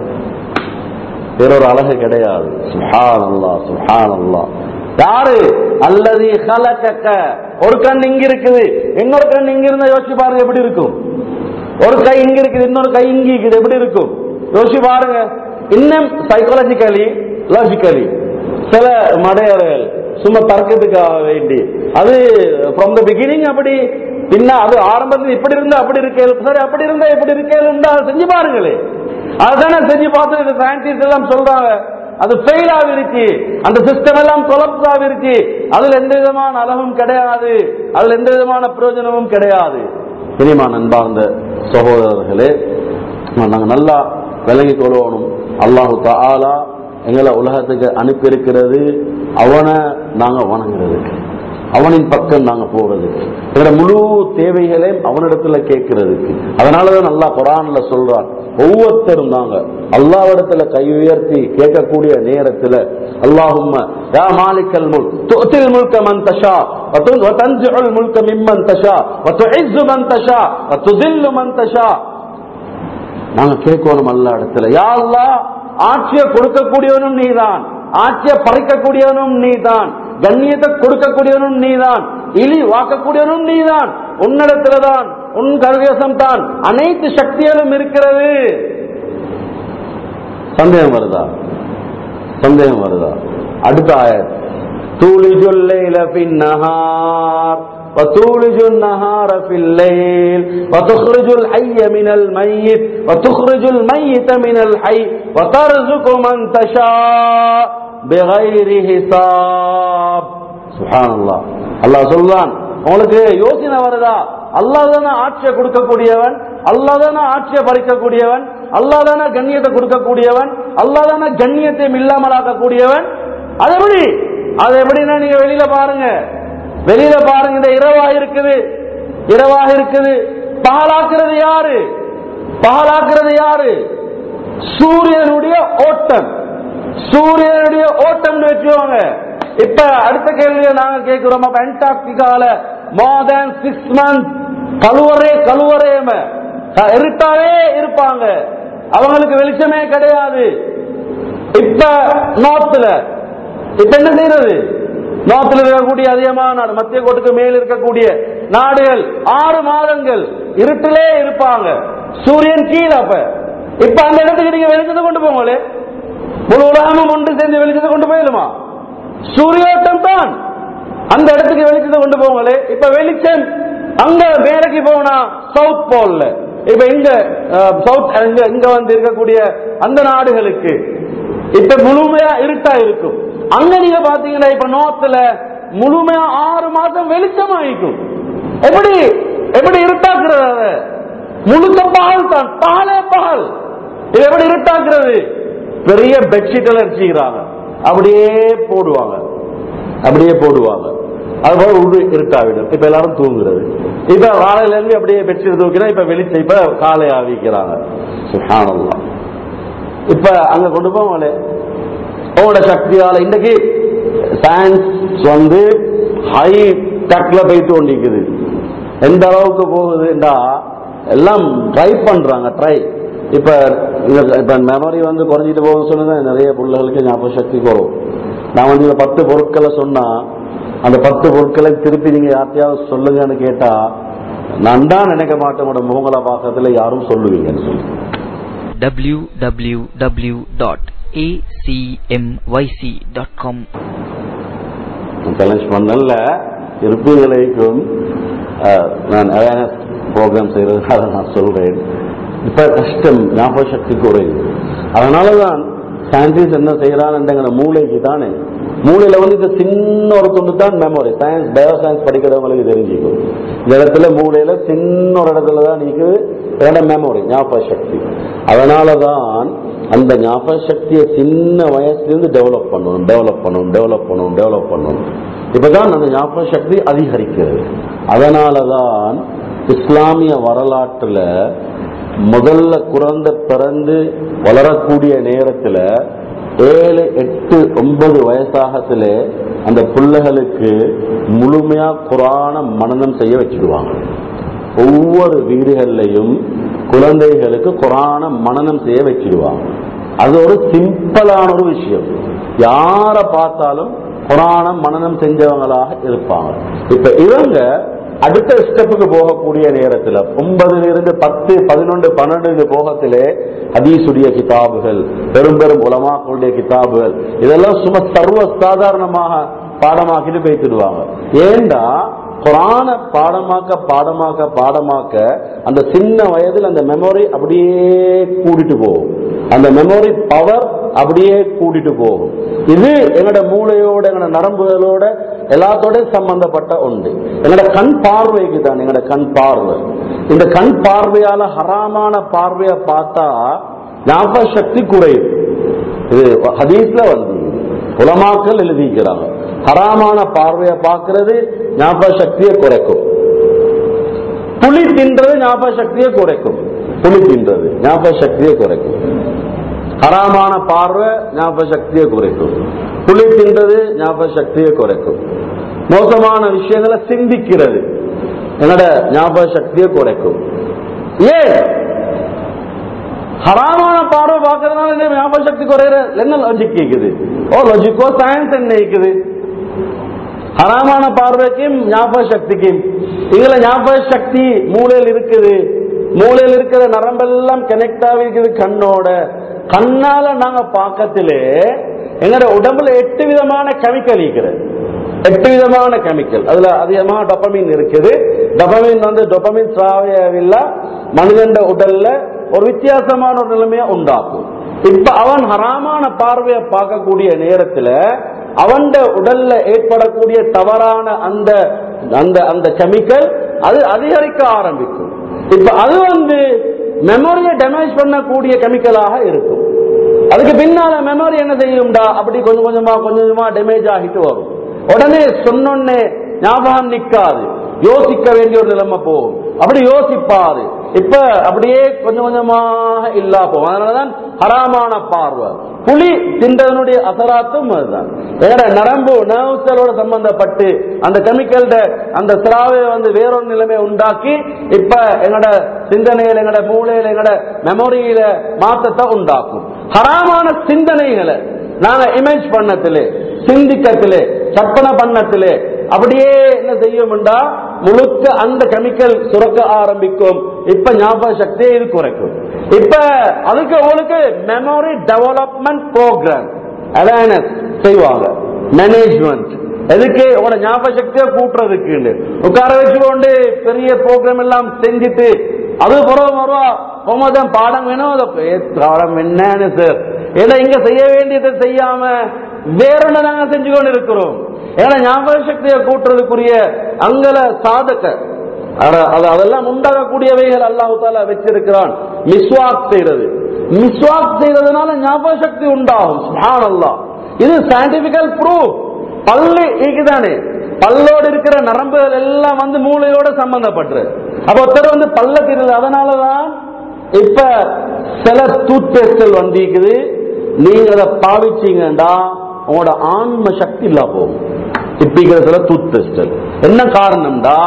வேறொரு அழகு கிடையாது சுஹான் அல்லா சுஹான் அல்லா யாரு அல்லது ஹலக்கக்க ஒரு கண் இங்க இருக்குது இன்னொரு கண் இங்க இருந்தா யோசிச்சு பாருங்க எப்படி இருக்கும் ஒரு கை இங்க இருக்குது இன்னொரு கை இங்க இருக்குது எப்படி இருக்கும் யோசிச்சு பாருங்க இன்னும் சைக்காலஜிக்கலி லாஜிக்கலி சில மடையர்கள் சும்மா தர்க்கத்துக்காக வேண்டி அது ஃப்ரம் த பிகினிங் அப்படி பின்ன அது ஆரம்பத்தில் இப்படி இருந்தா அப்படி இருக்கேன் சரி அப்படி இருந்தா இப்படி இருக்கேன் செஞ்சு பாருங்களே அதுதானே செஞ்சு பார்த்து இந்த சயின்டிஸ்ட் எல்லாம் சொல்றாங்க அது ஃபெயில் ஆகிருச்சு அந்த சிஸ்டம் எல்லாம் கொலப்ஸ் ஆகிருச்சு அதுல எந்த விதமான அழகும் கிடையாது அதுல எந்த விதமான பிரயோஜனமும் கிடையாது தெரியுமா நண்பார்ந்த சகோதரர்களே நாங்க நல்லா விளங்கிக் கொள்ளணும் அல்லாஹு தாலா எங்களை உலகத்துக்கு அனுப்பி இருக்கிறது அவனை நாங்க வணங்குறதுக்கு அவனின் பக்கம் நாங்க போறதுக்கு எங்களோட முழு தேவைகளையும் அவனிடத்துல கேட்கறதுக்கு அதனாலதான் நல்லா குரான்ல சொல்றான் ஒவ்வொருத்தரும் நாங்க அல்லாவிடத்துல கை உயர்த்தி கேட்கக்கூடிய நேரத்துல அல்லாஹும்ம யா மாலிக்கல் முல்க் துஅத்தில் முல்க மன் தஷா وتنزع الملك ممن تشاء وتعز من تشاء وتذل من تشاء நாங்க கேட்கணும் அல்ல இடத்துல யா அல்லாஹ் ஆட்சியை கொடுக்கக்கூடியவனும் நீதான் ஆட்சியை பறிக்கக்கூடியவனும் நீதான் கண்ணியத்தை கொடுக்கக்கூடியவனும் நீதான் இழி வாக்கக்கூடியவனும் நீதான் உன்னிடத்துலதான் உன் கருவேசம் தான் அனைத்து சக்திகளும் இருக்கிறது சந்தேகம் வருதா சந்தேகம் வருதா அடுத்த ஆயத் தூளிஜுல் லைல பின் நஹார் وتولج النهار في الليل وتخرج الحي من الميت وتخرج الميت من الحي وترزق من تشاء بغير حساب سبحان الله அல்லாஹ் சொல்றான் உங்களுக்கு யோசனை வருதா அல்லாஹ் தானே ஆட்சியை கொடுக்கக்கூடியவன் அல்லாஹ் தானே ஆட்சியை பறிக்கக்கூடியவன் அல்லாஹ் தானே கண்ணியத்தை கொடுக்கக்கூடியவன் அல்லாஹ் தானே கண்ணியத்தை இல்லாமலாக்கக்கூடியவன் அது எப்படி அது எப்படின்னா நீங்க வெளியில பாருங்க வெளியில பாருங்க இந்த இரவாக இருக்குது இரவாக இருக்குது பகலாக்குறது யாரு பகலாக்குறது யாரு சூரியனுடைய ஓட்டம் சூரியனுடைய ஓட்டம் வச்சுக்கோங்க இப்ப அடுத்த கேள்வியை நாங்க கேட்கிறோம் அப்ப அண்டார்டிகால மோர் தேன் சிக்ஸ் மந்த் கழுவரே கழுவரேம இருட்டாவே இருப்பாங்க அவங்களுக்கு வெளிச்சமே கிடையாது இப்ப நார்த்ல இப்ப என்ன செய்யறது நார்த்ல இருக்கக்கூடிய அதிகமான நாடு மத்திய கோட்டுக்கு மேல் இருக்கக்கூடிய நாடுகள் ஆறு மாதங்கள் இருட்டிலே இருப்பாங்க சூரியன் கீழே அப்ப இப்ப அந்த இடத்துக்கு நீங்க வெளிச்சத்தை கொண்டு போங்களே முழு உலகமும் ஒன்று சேர்ந்து வெளிச்சத்தை கொண்டு போயிடுமா சூரியோட்டம் தான் அந்த இடத்துக்கு வெளிச்சத்தை கொண்டு போங்களே இப்ப வெளிச்சம் அங்க மேலைக்கு போனா சவுத் போல்ல இப்ப இங்க சவுத் இங்க இங்க வந்து இருக்கக்கூடிய அந்த நாடுகளுக்கு இப்ப முழுமையா இருட்டா இருக்கும் அங்க நீங்க பாத்தீங்கன்னா இப்ப நோர்த்ல முழுமையா ஆறு மாசம் வெளிச்சமா இருக்கும் எப்படி எப்படி இருட்டாக்குறது அத முழுக்க பகல் தான் பகலே பகல் இது எப்படி இருட்டாக்குறது பெரிய பெட்ஷீட் எல்லாம் அடிச்சுக்கிறாங்க அப்படியே போடுவாங்க அப்படியே போடுவாங்க அது போல உடு இருட்டாவிடும் இப்ப எல்லாரும் தூங்குறது இப்ப காலையில இருந்து அப்படியே பெட்ஷீட் தூக்கினா இப்ப வெளிச்சம் இப்ப காலை ஆவிக்கிறாங்க சுப்ஹானல்லாஹ் இப்ப அங்க கொண்டு போவாங்களே உங்களோட சக்தியால இன்றைக்கு சயின்ஸ் வந்து ஹை டக்ல போயிட்டு கொண்டிருக்குது எந்த அளவுக்கு போகுதுண்டா எல்லாம் ட்ரை பண்றாங்க ட்ரை இப்ப இந்த- இப்ப மெமரி வந்து குறைஞ்சிட்டு போகும்னு சொன்னா நிறைய பிள்ளைகளுக்கு ஞாபக சக்தி குறவும் நான் வந்து இந்த பத்து பொருட்களை சொன்னா அந்த பத்து பொருட்களை திருப்பி நீங்க யார்ட்டையாவது சொல்லுங்கன்னு கேட்டா நான் தான் நினைக்க மாட்டேன் உங்களோட முகங்களை பார்க்கறதுல யாரும் சொல்லுவீங்கன்னு சொல்லி www.acmyc.com சேலஞ்ச் பண்ணல இருப்புகளுக்கும் நான் அவேர்னஸ் ப்ரோக்ராம் செய்யறதுனால நான் சொல்றேன் இப்ப கஷ்டம் ஞாபக சக்தி குறையுது அதனாலதான் சயின்டிஸ்ட் என்ன செய்யறான்னு மூளைக்கு தானே மூளையில வந்து இந்த சின்ன ஒரு துண்டு தான் மெமரி சயின்ஸ் பயோ சயின்ஸ் படிக்கிறவங்களுக்கு தெரிஞ்சுக்கும் இந்த இடத்துல மூளையில சின்ன ஒரு இடத்துல தான் நிற்குது என்னோட மெமரி ஞாபக சக்தி அதனாலதான் அந்த ஞாபக சக்தியை சின்ன வயசுலேருந்து டெவலப் பண்ணணும் டெவலப் பண்ணணும் டெவலப் பண்ணணும் டெவலப் பண்ணணும் இப்பதான் அந்த ஞாபக சக்தி அதிகரிக்கிறது அதனாலதான் இஸ்லாமிய வரலாற்றுல முதல்ல குழந்தை பிறந்து வளரக்கூடிய நேரத்துல ஏழு எட்டு ஒன்பது வயசாகத்துல அந்த பிள்ளைகளுக்கு முழுமையா குரான மனனம் செய்ய வச்சிடுவாங்க ஒவ்வொரு வீடுகள்லையும் குழந்தைகளுக்கு குரான மனனம் செய்ய வச்சிடுவாங்க அது ஒரு சிம்பிளான ஒரு விஷயம் யார பார்த்தாலும் குரான மனனம் செஞ்சவங்களாக இருப்பாங்க இப்ப இவங்க அடுத்த ஸ்டெப்புக்கு போகக்கூடிய நேரத்துல ஒன்பதுல இருந்து பத்து பதினொன்று பன்னெண்டு போகத்திலே ஹதீசுடைய கிதாபுகள் பெரும் பெரும் உலமாக்களுடைய கிதாபுகள் இதெல்லாம் சும்மா சர்வ சாதாரணமாக பாடமாக்கிட்டு பேசிடுவாங்க ஏண்டா குரான பாடமாக்க பாடமாக்க பாடமாக்க அந்த சின்ன வயதில் அந்த மெமரி அப்படியே கூட்டிட்டு போகும் அந்த மெமரி பவர் அப்படியே கூட்டிட்டு போகும் இது எங்களோட மூளையோட எங்களோட நரம்புகளோட எல்லாத்தோட சம்பந்தப்பட்ட ஒன்று எங்களோட கண் பார்வைக்கு தான் எங்களோட கண் பார்வை இந்த கண் பார்வையால ஹராமான பார்வையை பார்த்தா ஞாபக சக்தி குறையும் இது ஹதீஸ்ல வந்து உலமாக்கள் எழுதிக்கிறாங்க ஹராமான பார்வையை பார்க்கிறது ஞாபக சக்தியை குறைக்கும் புலி தின்றது ஞாபக சக்தியை குறைக்கும் புலி தின்றது ஞாபக சக்தியை குறைக்கும் ஹராமான பார்வை ஞாபக சக்தியை குறைக்கும் புலி தின்றது ஞாபக சக்தியை குறைக்கும் மோசமான விஷயங்களை சிந்திக்கிறது என்னோட ஞாபக சக்தியை குறைக்கும் ஏன் ஹராமான பார்வை பார்க்கறதுனால என்ன ஞாபக சக்தி குறையிற என்ன லாஜிக் கேக்குது ஓ லாஜிக்கோ சயின்ஸ் என்ன இருக்குது ஹராமான பார்வைக்கும் ஞாபக சக்திக்கும் இதுல ஞாபக சக்தி மூளையில் இருக்குது மூளையில் இருக்கிற நரம்பெல்லாம் கனெக்ட் ஆகிருக்குது கண்ணோட கண்ணால நாங்க பார்க்கத்திலே எங்களோட உடம்புல எட்டு விதமான கெமிக்கல் இருக்கிறது எட்டு விதமான கெமிக்கல் அதுல அதிகமாக டொபமின் இருக்குது டொபமின் வந்து டொபமின் சாவையவில்லை மனிதன் உடல்ல ஒரு வித்தியாசமான ஒரு நிலைமையை உண்டாக்கும் இப்ப அவன் ஹராமான பார்வையை பார்க்கக்கூடிய நேரத்துல அவன் உடல்ல ஏற்படக்கூடிய தவறான அந்த அந்த அந்த கெமிக்கல் அது அதிகரிக்க ஆரம்பிக்கும் இப்ப அது வந்து மெமரியை டேமேஜ் பண்ணக்கூடிய கெமிக்கலாக இருக்கும் அதுக்கு பின்னால மெமரி என்ன செய்யும்டா அப்படி கொஞ்சம் கொஞ்சமா கொஞ்சம் கொஞ்சமா டேமேஜ் ஆகிட்டு வரும் உடனே சொன்னோன்னே ஞாபகம் நிக்காது யோசிக்க வேண்டிய ஒரு நிலைமை போகும் அப்படி யோசிப்பாரு இப்ப அப்படியே கொஞ்சம் கொஞ்சமாக இல்லா போகும் அதனாலதான் ஹராமான பார்வை புலி தின்றதனுடைய அசராத்தும் அதுதான் வேற நரம்பு நர்வ்ஸலோட சம்பந்தப்பட்டு அந்த கெமிக்கல் அந்த சிராவை வந்து வேறொரு நிலைமையை உண்டாக்கி இப்ப எங்களோட சிந்தனையில எங்களோட மூளையில எங்களோட மெமரியில மாற்றத்தை உண்டாக்கும் ஹராமான சிந்தனைகளை நாங்க இமேஜ் பண்ணத்திலே சிந்திக்கத்திலே கற்பனை பண்ணத்திலே அப்படியே என்ன செய்யும்டா முழுக்க அந்த கெமிக்கல் சுரக்க ஆரம்பிக்கும் இப்ப ஞாபக சக்தியை இது குறைக்கும் இப்ப அதுக்கு உங்களுக்கு மெமரி டெவலப்மெண்ட் ப்ரோக்ராம் அவேர்னஸ் செய்வாங்க மேனேஜ்மெண்ட் எதுக்கு உங்களோட ஞாபக சக்தியை கூட்டுறதுக்கு உட்கார வச்சுக்கொண்டு பெரிய ப்ரோக்ராம் எல்லாம் செஞ்சுட்டு அது பிறகு வருவா ஒன்பதாம் பாடம் வேணும் அதை பே- பாடம் என்னன்னு சார் ஏன்னா இங்க செய்ய வேண்டியதை செய்யாம வேற ஒண்ணு நாங்க செஞ்சு கொண்டு இருக்கிறோம் ஏன்னா ஞாபக சக்தியை கூட்டுறதுக்குரிய அங்கல சாதக அத- அது- அதெல்லாம் உண்டாகக்கூடியவைகள் அல்லாஹு தாலா வச்சிருக்கிறான் மிஸ்வாக் செய்யறது மிஸ்வாக் செய்யறதுனால ஞாபக சக்தி உண்டாகும் சுப்ஹானல்லாஹ் இது சயின்டிபிக்கல் ப்ரூஃப் பல்லு இருக்குதானே பல்லோடு இருக்கிற நரம்புகள் எல்லாம் வந்து மூளையோட சம்பந்தப்பட்டு அப்ப ஒருத்தர் வந்து பல்ல தெரியல அதனாலதான் இப்ப சில டூத் பேஸ்டல் வந்திருக்குது நீங்க அதை பாவிச்சீங்கன்னா உங்களோட ஆன்ம சக்தி இல்ல போகும் இப்ப சில டூத் பேஸ்டல் என்ன காரணம்டா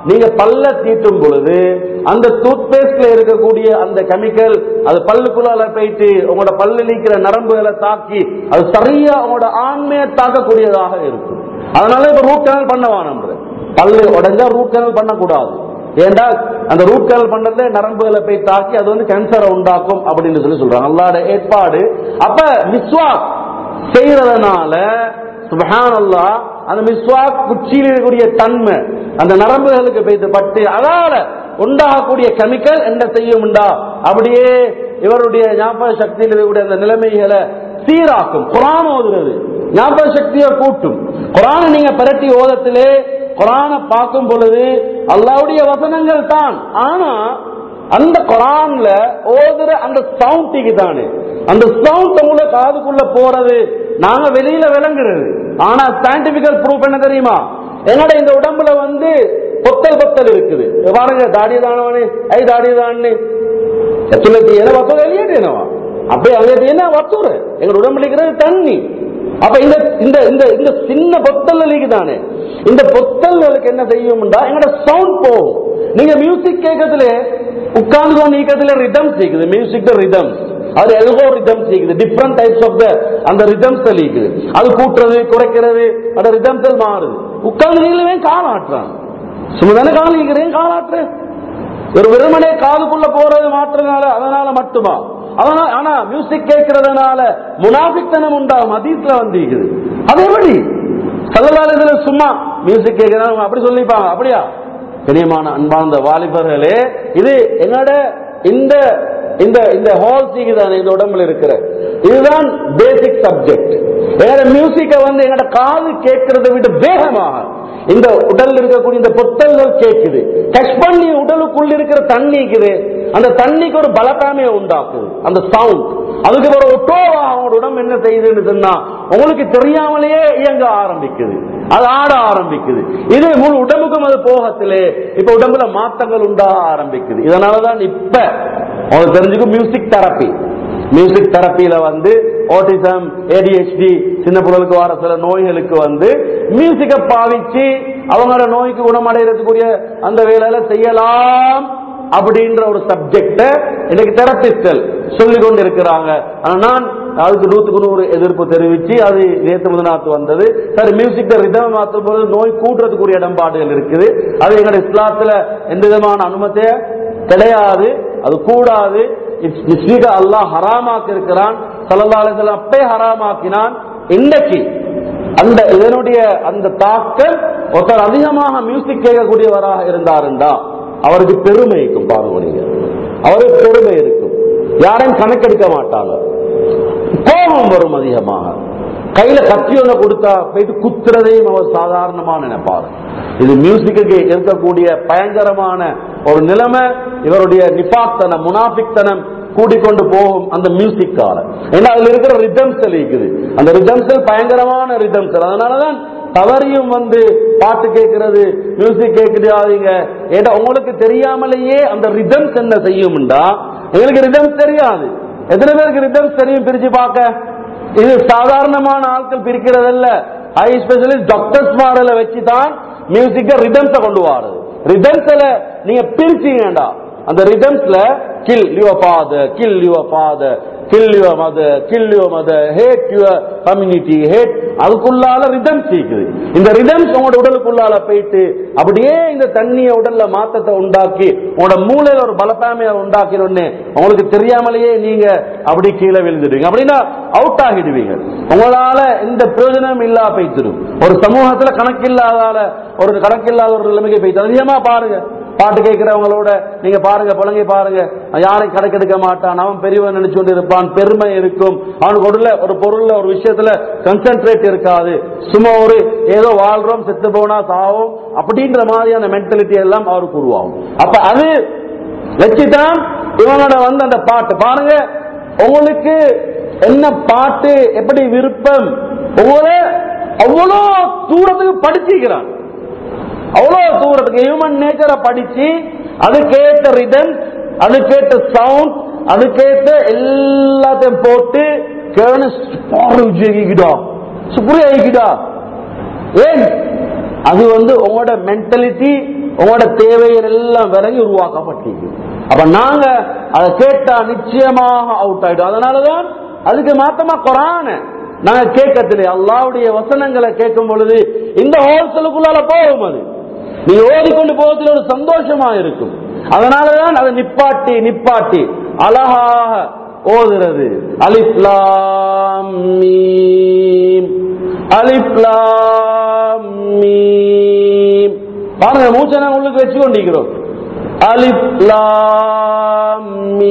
நீங்க பல்ல தீட்டும் பொழுது அந்த டூத் பேஸ்ட்ல இருக்கக்கூடிய அந்த கெமிக்கல் அது பல்லுக்குள்ளால போயிட்டு உங்களோட பல்லு நீக்கிற நரம்புகளை தாக்கி அது சரியா உங்களோட ஆண்மையை தாக்கக்கூடியதாக இருக்கும் அதனால இப்ப ரூட் கனல் பண்ண வேணாம்ன்ற பல்லு உடஞ்சா ரூட் கனல் பண்ணக்கூடாது ஏண்டா அந்த ரூட் கனல் பண்றதுல நரம்புகளை போய் தாக்கி அது வந்து கேன்சரை உண்டாக்கும் அப்படின்னு சொல்லி சொல்றாங்க அல்லாட ஏற்பாடு அப்ப மிஸ்வாக் செய்யறதுனால சுபஹானல்லா அந்த மிஸ்வாக் குச்சியில் இருக்கக்கூடிய தன்மை அந்த நரம்புகளுக்கு பெய்து பட்டு அதால உண்டாகக்கூடிய கெமிக்கல் என்ன செய்யும்டா அப்படியே இவருடைய ஞாபக சக்தியில் இருக்கக்கூடிய அந்த நிலைமைகளை சீராக்கும் குரான் ஓதுறது ஞாபக சக்தியை கூட்டும் குரானை நீங்க பிரட்டி ஓதத்திலே குரானை பார்க்கும் பொழுது அல்லாவுடைய வசனங்கள் தான் ஆனா அந்த குரான்ல ஓதுற அந்த சவுண்டிக்கு தானே அந்த சவுண்ட் உங்களை காதுக்குள்ள போறது நாங்க வெளியில விளங்குறது ஆனா சயின்டிபிக்கல் ப்ரூஃப் என்ன தெரியுமா என்னோட இந்த உடம்புல வந்து பொத்தல் பொத்தல் இருக்குது பாருங்க தாடி தானவனே ஐ தாடி தானே எத்தனை என்ன வத்தூர் வெளியேட்டேனவா அப்படியே அங்கே என்ன வத்தூர் எங்க உடம்புல இருக்கிறது தண்ணி அப்ப இந்த இந்த இந்த இந்த சின்ன பொத்தல் தானே இந்த பொத்தல்களுக்கு என்ன செய்யும்டா எங்களோட சவுண்ட் போகும் நீங்க மியூசிக் கேட்கறதுல உட்கார்ந்து கொண்டு நீக்கிறதுல ரிதம்ஸ் இருக்குது மியூசிக் ரிதம்ஸ் அது எல்கோ ரிதம்ஸ் இருக்குது டிஃப்ரெண்ட் டைப்ஸ் ஆஃப் த அந்த ரிதம்ஸ் இருக்குது அது கூட்டுறது குறைக்கிறது அந்த ரிதம்ஸ் மாறுது உட்கார்ந்து நீங்களே காலாட்டுறான் சும்மா தானே கால் நீக்கிறேன் காலாட்டுறேன் ஒரு வெறுமனே காதுக்குள்ள போறது மாற்றுறதுனால அதனால மட்டுமா அதனால ஆனா மியூசிக் கேட்கறதுனால முனாபித்தனம் உண்டாகும் அதீஸ்ல வந்திருக்குது அது எப்படி சல்லலாலயத்துல சும்மா மியூசிக் கேட்கறாங்க அப்படி சொல்லிப்பாங்க அப்படியா கனியமான அன்பார்ந்த வாலிபர்களே இது என்னோட இந்த இந்த இந்த ஹால் தானே இந்த உடம்புல இருக்கிற இதுதான் பேசிக் சப்ஜெக்ட் எங்களோட மியூசிக்கை வந்து எங்களோட காது கேட்கறதை விட வேகமாக இந்த உடல்ல இருக்கக்கூடிய இந்த பொத்தல்கள் கேட்குது டச் பண்ணி உடலுக்குள்ள இருக்கிற தண்ணி இருக்குது அந்த தண்ணிக்கு ஒரு பலத்தாமையை உண்டாக்குது அந்த சவுண்ட் அதுக்கு ஒரு ஒட்டோவா அவங்களோட உடம்பு என்ன செய்யுதுன்னு சொன்னா உங்களுக்கு தெரியாமலேயே இயங்க ஆரம்பிக்குது அது ஆட ஆரம்பிக்குது இது முழு உடம்புக்கும் அது போகத்திலே இப்ப உடம்புல மாற்றங்கள் உண்டாக ஆரம்பிக்குது இதனாலதான் இப்ப உங்களுக்கு தெரிஞ்சுக்கும் மியூசிக் தெரப்பி மியூசிக் தெரப்பியில வந்து ஆட்டிசம் ஏடிஹெச்டி சின்ன பிள்ளைகளுக்கு வர சில நோய்களுக்கு வந்து மியூசிக்கை பாவிச்சு அவங்களோட நோய்க்கு குணமடைகிறதுக்குரிய அந்த வேலையில செய்யலாம் அப்படின்ற ஒரு சப்ஜெக்ட இன்னைக்கு தெரபிஸ்டல் சொல்லி கொண்டு இருக்கிறாங்க ஆனா நான் அதுக்கு நூத்துக்கு நூறு எதிர்ப்பு தெரிவிச்சு அது நேற்று முதநாத்து வந்தது சரி மியூசிக் ரிதம் மாற்றும் போது நோய் கூட்டுறதுக்குரிய இடம்பாடுகள் இருக்குது அது எங்களுடைய இஸ்லாத்துல எந்த விதமான அனுமதிய கிடையாது அது கூடாது நிச்சய அல்லாஹ் ஹராமாக்கி இருக்கிறான் சல்லல்லாஹு அப்பே ஹராமாக்கினான் இன்னைக்கு அந்த இதனுடைய அந்த தாக்கம் ஒருத்தர் அதிகமாக மியூசிக் கேட்கக்கூடியவராக இருந்தாருண்டா அவருக்கு பெருமை இருக்கும் பாருங்க நீங்க அவருக்கு பெருமை இருக்கும் யாரையும் கணக்கெடுக்க மாட்டாங்க கோபம் வரும் அதிகமாக கையில கத்தி ஒண்ணு கொடுத்தா போயிட்டு குத்துறதையும் அவர் சாதாரணமா நினைப்பாரு இது மியூசிக்கு இருக்கக்கூடிய பயங்கரமான ஒரு நிலைமை இவருடைய நிபாத்தனம் முனாபிக்தனம் கூட்டிக்கொண்டு போகும் அந்த மியூசிக்கால ஏன்னா அதுல இருக்கிற ரிதம்சல் இருக்குது அந்த ரிதம்சல் பயங்கரமான ரிதம்சல் அதனாலதான் தவறியும் வந்து பாட்டு கேட்கிறது மியூசிக் கேட்கிறாதீங்க ஏன்னா உங்களுக்கு தெரியாமலேயே அந்த ரிதம்ஸ் என்ன செய்யும்டா எங்களுக்கு ரிதம்ஸ் தெரியாது எத்தனை பேருக்கு ரிதம்ஸ் தெரியும் பிரிச்சு பார்க்க இது சாதாரணமான ஆட்கள் பிரிக்கிறதல்ல ஹை ஸ்பெஷலிஸ்ட் டாக்டர்ஸ் மாடல வச்சு தான் மியூசிக்க ரிதம்ஸ கொண்டு வாருது ரிதம்ஸ்ல நீங்க பிரிச்சீங்கடா அந்த ரிதம்ஸ்ல kill your father kill your father kill your mother kill your mother hate your community hate அதுக்குள்ளால ரிதம்ஸ் இருக்குது இந்த ரிதம்ஸ் உங்களோட உடலுக்குள்ளால போயிட்டு அப்படியே இந்த தண்ணிய உடல்ல மாற்றத்தை உண்டாக்கி உங்களோட மூளையில ஒரு பலத்தாமையை உண்டாக்கினோடனே உங்களுக்கு தெரியாமலேயே நீங்க அப்படி கீழே விழுந்துடுவீங்க அப்படின்னா அவுட் ஆகிடுவீங்க உங்களால எந்த பிரயோஜனம் இல்லா போய்த்திடும் ஒரு சமூகத்துல கணக்கில்லாதால ஒரு கணக்கில்லாத ஒரு நிலைமைக்கு போய்த்து அதிகமா பாருங்க பாட்டு கேட்கிறவங்களோட நீங்க பாருங்க புலங்கி பாருங்க யாரை கணக்கெடுக்க மாட்டான் அவன் பெரியவன் நினைச்சு கொண்டு இருப்பான் பெருமை இருக்கும் அவனுக்கு உடல ஒரு பொருள்ல ஒரு விஷயத்துல கன்சென்ட்ரேட் இருக்காது சும்மா ஒரு ஏதோ வாழ்றோம் செத்து போனா சாவோம் அப்படின்ற மாதிரியான மென்டாலிட்டி எல்லாம் அவருக்கு உருவாகும் அப்ப அது வச்சுதான் இவனோட வந்து அந்த பாட்டு பாருங்க உங்களுக்கு என்ன பாட்டு எப்படி விருப்பம் உங்களை அவ்வளோ தூரத்துக்கு படிச்சிருக்கிறான் அவ்வளவு தூரத்துக்கு ஹியூமன் நேச்சரை படிச்சு அதுக்கேற்ற ரிதம் அதுக்கேற்ற சவுண்ட் அதுக்கேற்ற எல்லாத்தையும் போட்டு கேன விஜயிக்கிடா சுப்ரியா ஆகிக்கிடா ஏன் அது வந்து உங்களோட மென்டாலிட்டி உங்களோட தேவைகள் எல்லாம் விறகி உருவாக்கப்பட்டிருக்கு அப்ப நாங்க அதை கேட்டா நிச்சயமாக அவுட் ஆயிடும் அதனாலதான் அதுக்கு மாத்தமா குரான நாங்க கேட்கத்திலே அல்லாவுடைய வசனங்களை கேட்கும் பொழுது இந்த ஹோல்சலுக்குள்ளால போகும் அது நீ ஓதிக்கொண்டு போவதில் ஒரு சந்தோஷமா இருக்கும் அதனாலதான் அதை நிப்பாட்டி நிப்பாட்டி அழகாக ஓதுறது அலிப்லாம் மீம் அலிப்லாம் மீம் பாருங்க மூச்சை நாங்க உள்ளுக்கு வச்சு கொண்டிருக்கிறோம் அலிப்லாம்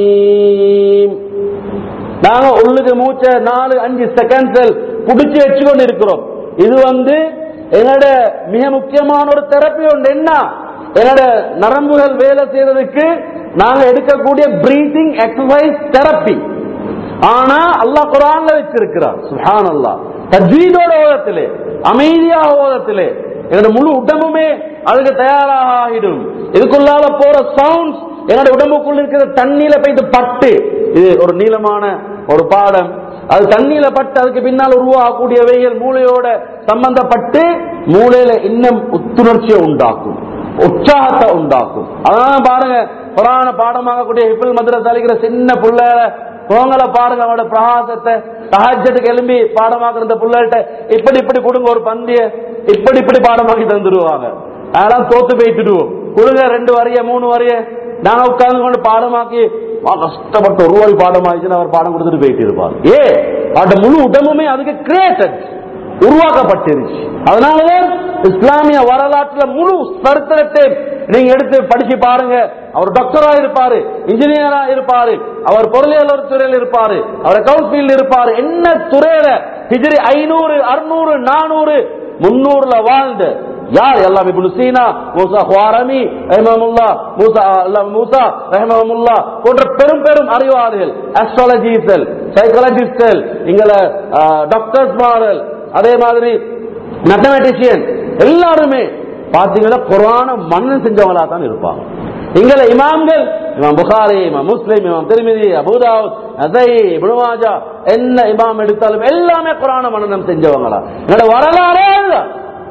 மீம் நாங்க உள்ளுக்கு மூச்சை நாலு அஞ்சு செகண்ட்ஸ் புடிச்சு வச்சு கொண்டு இருக்கிறோம் இது வந்து என்னோட மிக முக்கியமான ஒரு தெரப்பி ஒன்று என்ன என்னோட நரம்புகள் வேலை செய்யறதுக்கு நாங்க எடுக்கக்கூடிய பிரீத்திங் எக்ஸசைஸ் தெரப்பி ஆனா அல்லாஹ் குரான்ல வச்சிருக்கிறார் சுஹான் அல்லாஹ் தஜ்வீதோட ஓதத்திலே அமைதியாக ஓதத்திலே என்னோட முழு உடம்புமே அதுக்கு தயாராக ஆகிடும் இதுக்குள்ளால போற சவுண்ட்ஸ் என்னோட உடம்புக்குள்ள இருக்கிற தண்ணியில போயிட்டு பட்டு இது ஒரு நீளமான ஒரு பாடம் அது தண்ணியில பட்டு அதுக்கு பின்னால் உருவாகக்கூடியவைகள் மூளையோட சம்பந்தப்பட்டு மூளையில இன்னும் உத்துணர்ச்சியை உண்டாக்கும் உற்சாகத்தை உண்டாக்கும் அதான் பாருங்க புராண பாடமாகக்கூடிய ஹிப்பிள் மதுரை அளிக்கிற சின்ன புள்ள கோங்களை பாருங்க அவனோட பிரகாசத்தை சஹஜத்துக்கு எழும்பி பாடமாக்குற இந்த புள்ளகிட்ட இப்படி இப்படி கொடுங்க ஒரு பந்திய இப்படி இப்படி பாடமாக்கி தந்துருவாங்க அதெல்லாம் தோத்து போயிட்டுடுவோம் கொடுங்க ரெண்டு வரைய மூணு வரைய நாங்க உட்கார்ந்து கொண்டு பாடமாக்கி வா, கஷ்டப்பட்டு ஒரு வாரி பாடமாயிடுச்சுன்னு அவர் பாடம் கொடுத்துட்டு போயிட்டு இருப்பார் ஏ அவட்ட முழு உடம்புமே அதுக்கு கிரியேட்டட் உருவாக்கப்பட்டிருச்சு அதனாலதான் இஸ்லாமிய வரலாற்றுல முழு சரித்திரத்தை நீங்க எடுத்து படிச்சு பாருங்க அவர் டாக்டரா இருப்பாரு இன்ஜினியரா இருப்பாரு அவர் பொருளியல் துறையில் இருப்பாரு அவர் அக்கௌண்ட் ஃபீல்டு இருப்பாரு என்ன துறையில ஹிஜ்ரி ஐநூறு அறுநூறு நானூறு முன்னூறுல வாழ்ந்த யார் எல்லாம் இப்னு சீனா மூசா ஹுவாரமி ரஹ்மமுல்லா மூசா அல்லாஹ் மூசா ரஹ்மமுல்லா போன்ற பெரும் பெரும் அறிவாளிகள் அஸ்ட்ராலஜிஸ்டல் சைக்காலஜிஸ்டல் இங்கள டாக்டர்ஸ் மாடல் அதே மாதிரி மேத்தமெட்டிஷியன் எல்லாருமே பாத்தீங்கன்னா குரான மன்னன் செஞ்சவங்களா தான் இருப்பாங்க எங்கள இமாம்கள் இமாம் புகாரி இமாம் முஸ்லிம் இமாம் திருமிதி அபுதாவுத் நசை இப்னுமாஜா என்ன இமாம் எடுத்தாலும் எல்லாமே குரான மன்னனம் செஞ்சவங்களா என்னோட வரலாறே அதுதான்.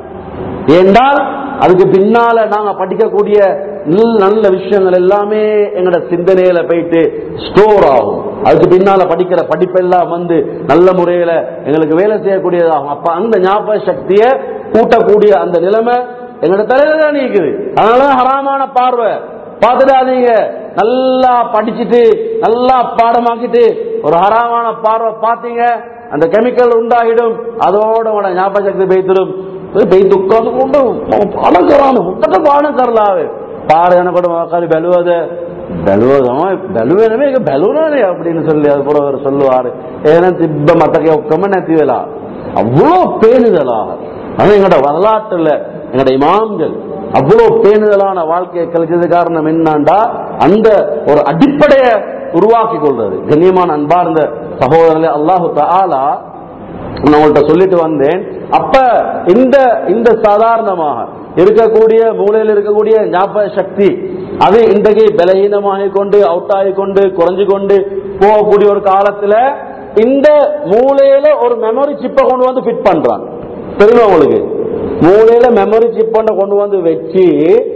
ஏண்டால் அதுக்கு பின்னால நாங்க படிக்கக்கூடிய நல்ல நல்ல விஷயங்கள் எல்லாமே எங்களோட சிந்தனையில போயிட்டு ஸ்டோர் ஆகும் அதுக்கு பின்னால படிக்கிற படிப்பெல்லாம் வந்து நல்ல முறையில எங்களுக்கு வேலை செய்யக்கூடியதாகும் அப்ப அந்த ஞாபக சக்தியை கூட்டக்கூடிய அந்த நிலைமை எங்களோட தலையில தான் இருக்குது அதனாலதான் ஹராமான பார்வை பார்த்துடாதீங்க நல்லா படிச்சுட்டு நல்லா பாடமாக்கிட்டு ஒரு ஹராமான பார்வை பார்த்தீங்க அந்த கெமிக்கல் உண்டாகிடும் அதோட உன ஞாபக சக்தி பெய்திடும் பெய்து உட்கார்ந்து கொண்டு பாடம் கராನು ಹುಟ್ಟದ ಪಾಠ ಕರ್ಲಾವೆ ಪಾಡ ಜನ ಕೂಡ ಮಕ್ಕಳು ಬೆಳುವದ ಬೆಳುವದವ ಬೆಳುವೇನವೇ ಈಗ ಬೆಳುವನೇ அப்படின்னு சொல்லி அது கூட அவர் சொல்லுவாரு ஏன்னா திப்ப மத்தக்க ஒக்கம நத்திவலா அவ்வளோ பேணுதலாக ஆனா எங்களோட வரலாற்றுல எங்களோட இமாம்கள் அவ்வளவு பேணுதலான வாழ்க்கையை கழிச்சது காரணம் என்னண்டா அந்த ஒரு அடிப்படையை உருவாக்கி கொள்றது கண்ணியமான அன்பார்ந்த சகோதரர்களே அல்லாஹு தஆலா நான் உங்கள்கிட்ட சொல்லிட்டு வந்தேன் அப்ப இந்த இந்த சாதாரணமாக இருக்கக்கூடிய மூலையில் இருக்கக்கூடிய ஞாபக சக்தி அது இன்றைக்கு பலகீனமாகி கொண்டு அவுட் ஆகி கொண்டு குறைஞ்சு கொண்டு போகக்கூடிய ஒரு காலத்துல இந்த மூலையில ஒரு மெமரி சிப்பை கொண்டு வந்து ஃபிட் பண்றான் தெரியுமா உங்களுக்கு மூலையில மெமரி சிப் கொண்டு வந்து வச்சு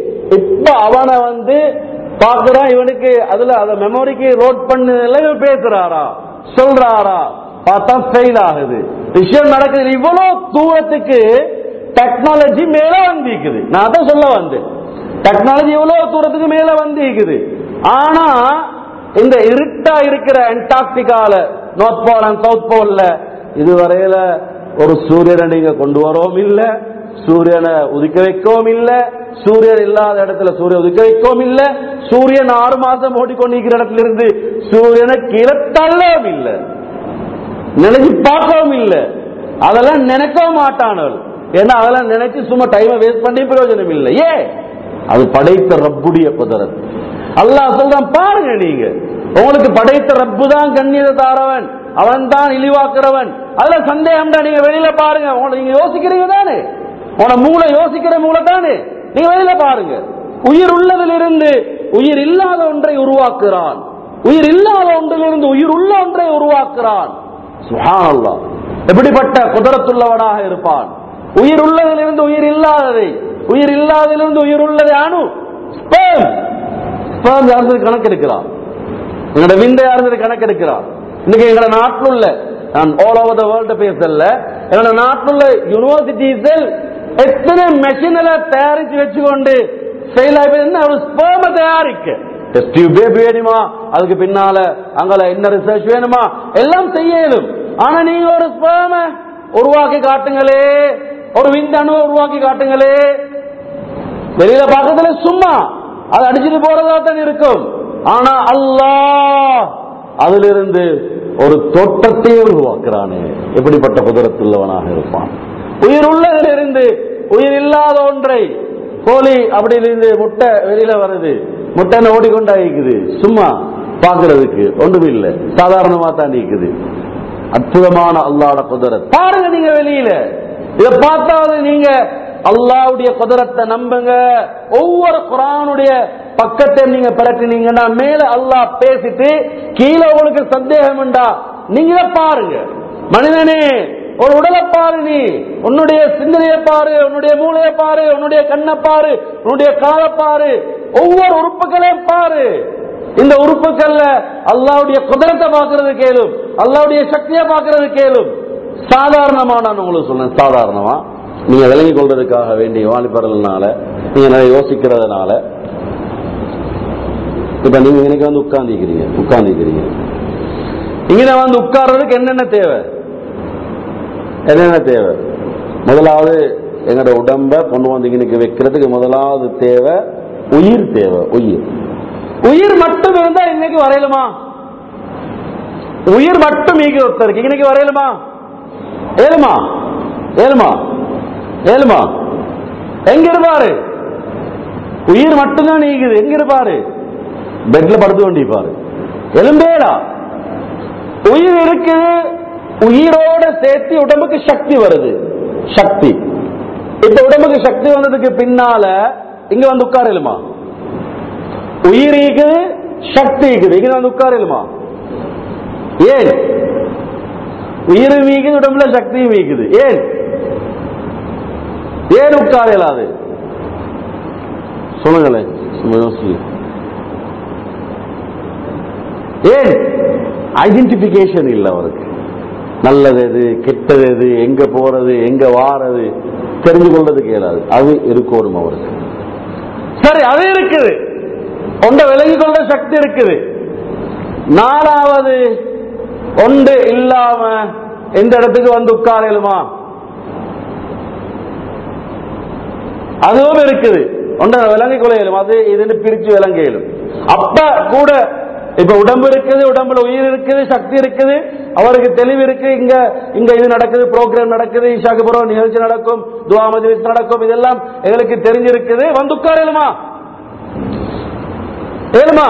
இப்ப அவனை வந்து பாக்குறான் இவனுக்கு அதுல அத மெமரிக்கு லோட் பண்ணல இவன் பேசுறாரா சொல்றாரா பார்த்தா ஃபெயில் ஆகுது விஷயம் நடக்குது இவ்வளவு தூரத்துக்கு டெக்னாலஜி மேல வந்திருக்குது நான் அதான் சொல்ல வந்தேன் டெக்னாலஜி இவ்வளவு தூரத்துக்கு மேல வந்திருக்குது ஆனா இந்த இருட்டா இருக்கிற அண்டார்டிகால நார்த் போல் அண்ட் சவுத் போல்ல இதுவரையில ஒரு சூரியனை நீங்க கொண்டு வரவும் இல்ல சூரியனை உதிக்க வைக்கவும் இல்ல சூரியன் இல்லாத இடத்துல சூரியன் உதிக்க வைக்கவும் இல்ல சூரியன் ஆறு மாசம் ஓடிக்கொண்டிருக்கிற இடத்துல இருந்து சூரியனை கீழே தள்ளவும் இல்லை நினைச்சு பார்க்கவும் இல்லை அதெல்லாம் நினைக்கவும் மாட்டானவள் ஏன்னா அதெல்லாம் நினைச்சு சும்மா டைமை வேஸ்ட் பண்ணி பிரயோஜனம் இல்லை ஏ அது படைத்த ரப்புடைய குதிரத் அல்லாஹ் சொல்றான் பாருங்க நீங்க உங்களுக்கு படைத்த ரப்பு தான் கண்ணியத்தை தாரவன் அவன் தான் இழிவாக்குறவன் அதுல சந்தேகம் தான் நீங்க வெளியில பாருங்க உங்களை நீங்க யோசிக்கிறீங்க தானே உன மூளை யோசிக்கிற மூளை தானே நீங்க வெளியில பாருங்க உயிர் உள்ளதிலிருந்து உயிர் இல்லாத ஒன்றை உருவாக்குறான் உயிர் இல்லாத ஒன்றிலிருந்து உயிர் உள்ள ஒன்றை உருவாக்குறான் சுப்ஹானல்லாஹ் எப்படிப்பட்ட குதிரத்துள்ளவனாக இருப்பான் உயிர் உள்ளதிலிருந்து உயிர் இல்லாததை உயிர் இல்லாதிலிருந்து உயிர் உள்ளது அணு sperm. sperm யாரு கணக்கெடுக்கிறான் எங்களோட விந்தை யாரு கணக்கெடுக்கிறான் இன்னைக்கு எங்களோட நாட்டில் உள்ள நான் ஆல் ஓவர் த வேர்ல்டு பேசல எங்களோட நாட்டில் உள்ள யூனிவர்சிட்டிஸில் எத்தனை மெஷினில் தயாரிச்சு வச்சுக்கொண்டு ஃபெயில் ஆகி என்ன ஒரு ஸ்பேம தயாரிக்க டெஸ்ட் டியூப் பேபி வேணுமா அதுக்கு பின்னால அங்கல என்ன ரிசர்ச் வேணுமா எல்லாம் செய்ய இயலும் ஆனா நீங்க ஒரு ஸ்பேம உருவாக்கி காட்டுங்களே ஒரு விந்தணு உருவாக்கி காட்டுங்களே வெளியில பக்கத்துல சும்மா அது அடிச்சுட்டு போறதா தான் இருக்கும் ஆனா அல்லாஹ் அதிலிருந்து ஒரு தோட்டத்தையே உருவாக்குறானே எப்படிப்பட்ட குதிரத்துள்ளவனாக இருப்பான் உயிர் உள்ளதிலிருந்து உயிர் இல்லாத ஒன்றை கோழி அப்படி இருந்து முட்டை வெளியில வருது முட்டை ஓடிக்கொண்டா இருக்குது சும்மா பாக்குறதுக்கு ஒன்றும் இல்லை சாதாரணமா தான் இருக்குது அற்புதமான அல்லாட குதிரத் பாருங்க நீங்க வெளியில இத பார்த்தாவது நீங்க அல்லாவுடைய குதிரத்தை நம்புங்க ஒவ்வொரு குரானுடைய பக்கத்தை நீங்க பிரட்டினீங்கன்னா மேல அல்லாஹ் பேசிட்டு கீழே உங்களுக்கு சந்தேகம் உண்டா நீங்க பாருங்க மனிதனே ஒரு உடலை பாரு நீ உன்னுடைய சிந்தனையை பாரு உன்னுடைய மூளையை பாரு உன்னுடைய கண்ணை பாரு உன்னுடைய காலை பாரு ஒவ்வொரு உறுப்புகளையும் பாரு இந்த உறுப்புகள்ல அல்லாவுடைய குதிரத்தை பார்க்கறது கேளும் அல்லாவுடைய சக்தியை பார்க்கறது கேளும் சாதாரணமா நான் உங்களுக்கு சொல்றேன் சாதாரணமா நீங்க விளங்கிக் கொள்றதுக்காக வேண்டிய வாலிபர்கள்னால நீங்க நிறைய யோசிக்கிறதுனால இப்ப நீங்க இன்னைக்கு வந்து உட்கார்ந்திக்கிறீங்க உட்கார்ந்திக்கிறீங்க இங்க வந்து உட்கார்றதுக்கு என்னென்ன தேவை என்னென்ன தேவை முதலாவது எங்களோட உடம்ப கொண்டு வந்து இன்னைக்கு வைக்கிறதுக்கு முதலாவது தேவை உயிர் தேவை உயிர் உயிர் மட்டும் இருந்தா இன்னைக்கு வரையலுமா உயிர் மட்டும் ஈகி ஒருத்தருக்கு இன்னைக்கு வரையலுமா ஏழுமா ஏழுமா ஏழுமா எங்க இருப்பாரு உயிர் மட்டும்தான் நீக்குது எங்க இருப்பாரு பெட்ல படுத்து கொண்டிருப்பாரு எலும்பேடா உயிர் இருக்குது உயிரோட சேர்த்து உடம்புக்கு சக்தி வருது சக்தி இப்ப உடம்புக்கு சக்தி வந்ததுக்கு பின்னால இங்க வந்து உட்காரலுமா உயிர் இருக்குது சக்தி இருக்குது இங்க வந்து உட்காரலுமா ஏன் உயிர் வீக்குது உடம்புல சக்தியும் வீக்குது ஏன் ஏன் உட்கார இயலாது சொல்லுங்களேன் சும்மா யோசிங்க. ஏன் ஐடென்டிபிகேஷன் இல்லை அவருக்கு நல்லது எது கெட்டது எது எங்க போறது எங்க வாரது தெரிஞ்சு கொள்றதுக்கு இயலாது அது இருக்கணும் அவருக்கு சரி அது இருக்குது ஒன்றை விலகிக் கொள்ள சக்தி இருக்குது நாலாவது ஒன்று இல்லாம எந்த இடத்துக்கு வந்து உட்காரலுமா அதுவும் இருக்குது ஒன்றை விளங்கிக் கொள்ள இயலும் அது இதுன்னு பிரிச்சு விளங்க இயலும் அப்ப கூட இப்ப உடம்பு இருக்குது உடம்புல உயிர் இருக்குது சக்தி இருக்குது அவருக்கு தெளிவு இருக்கு இங்க இங்க இது நடக்குது ப்ரோக்ராம் நடக்குது இஷாக்கு புறம் நிகழ்ச்சி நடக்கும் துவா மஜ்லிஸ் நடக்கும் இதெல்லாம் எங்களுக்கு தெரிஞ்சிருக்குது வந்து உட்கார இயலுமா ஏழுமா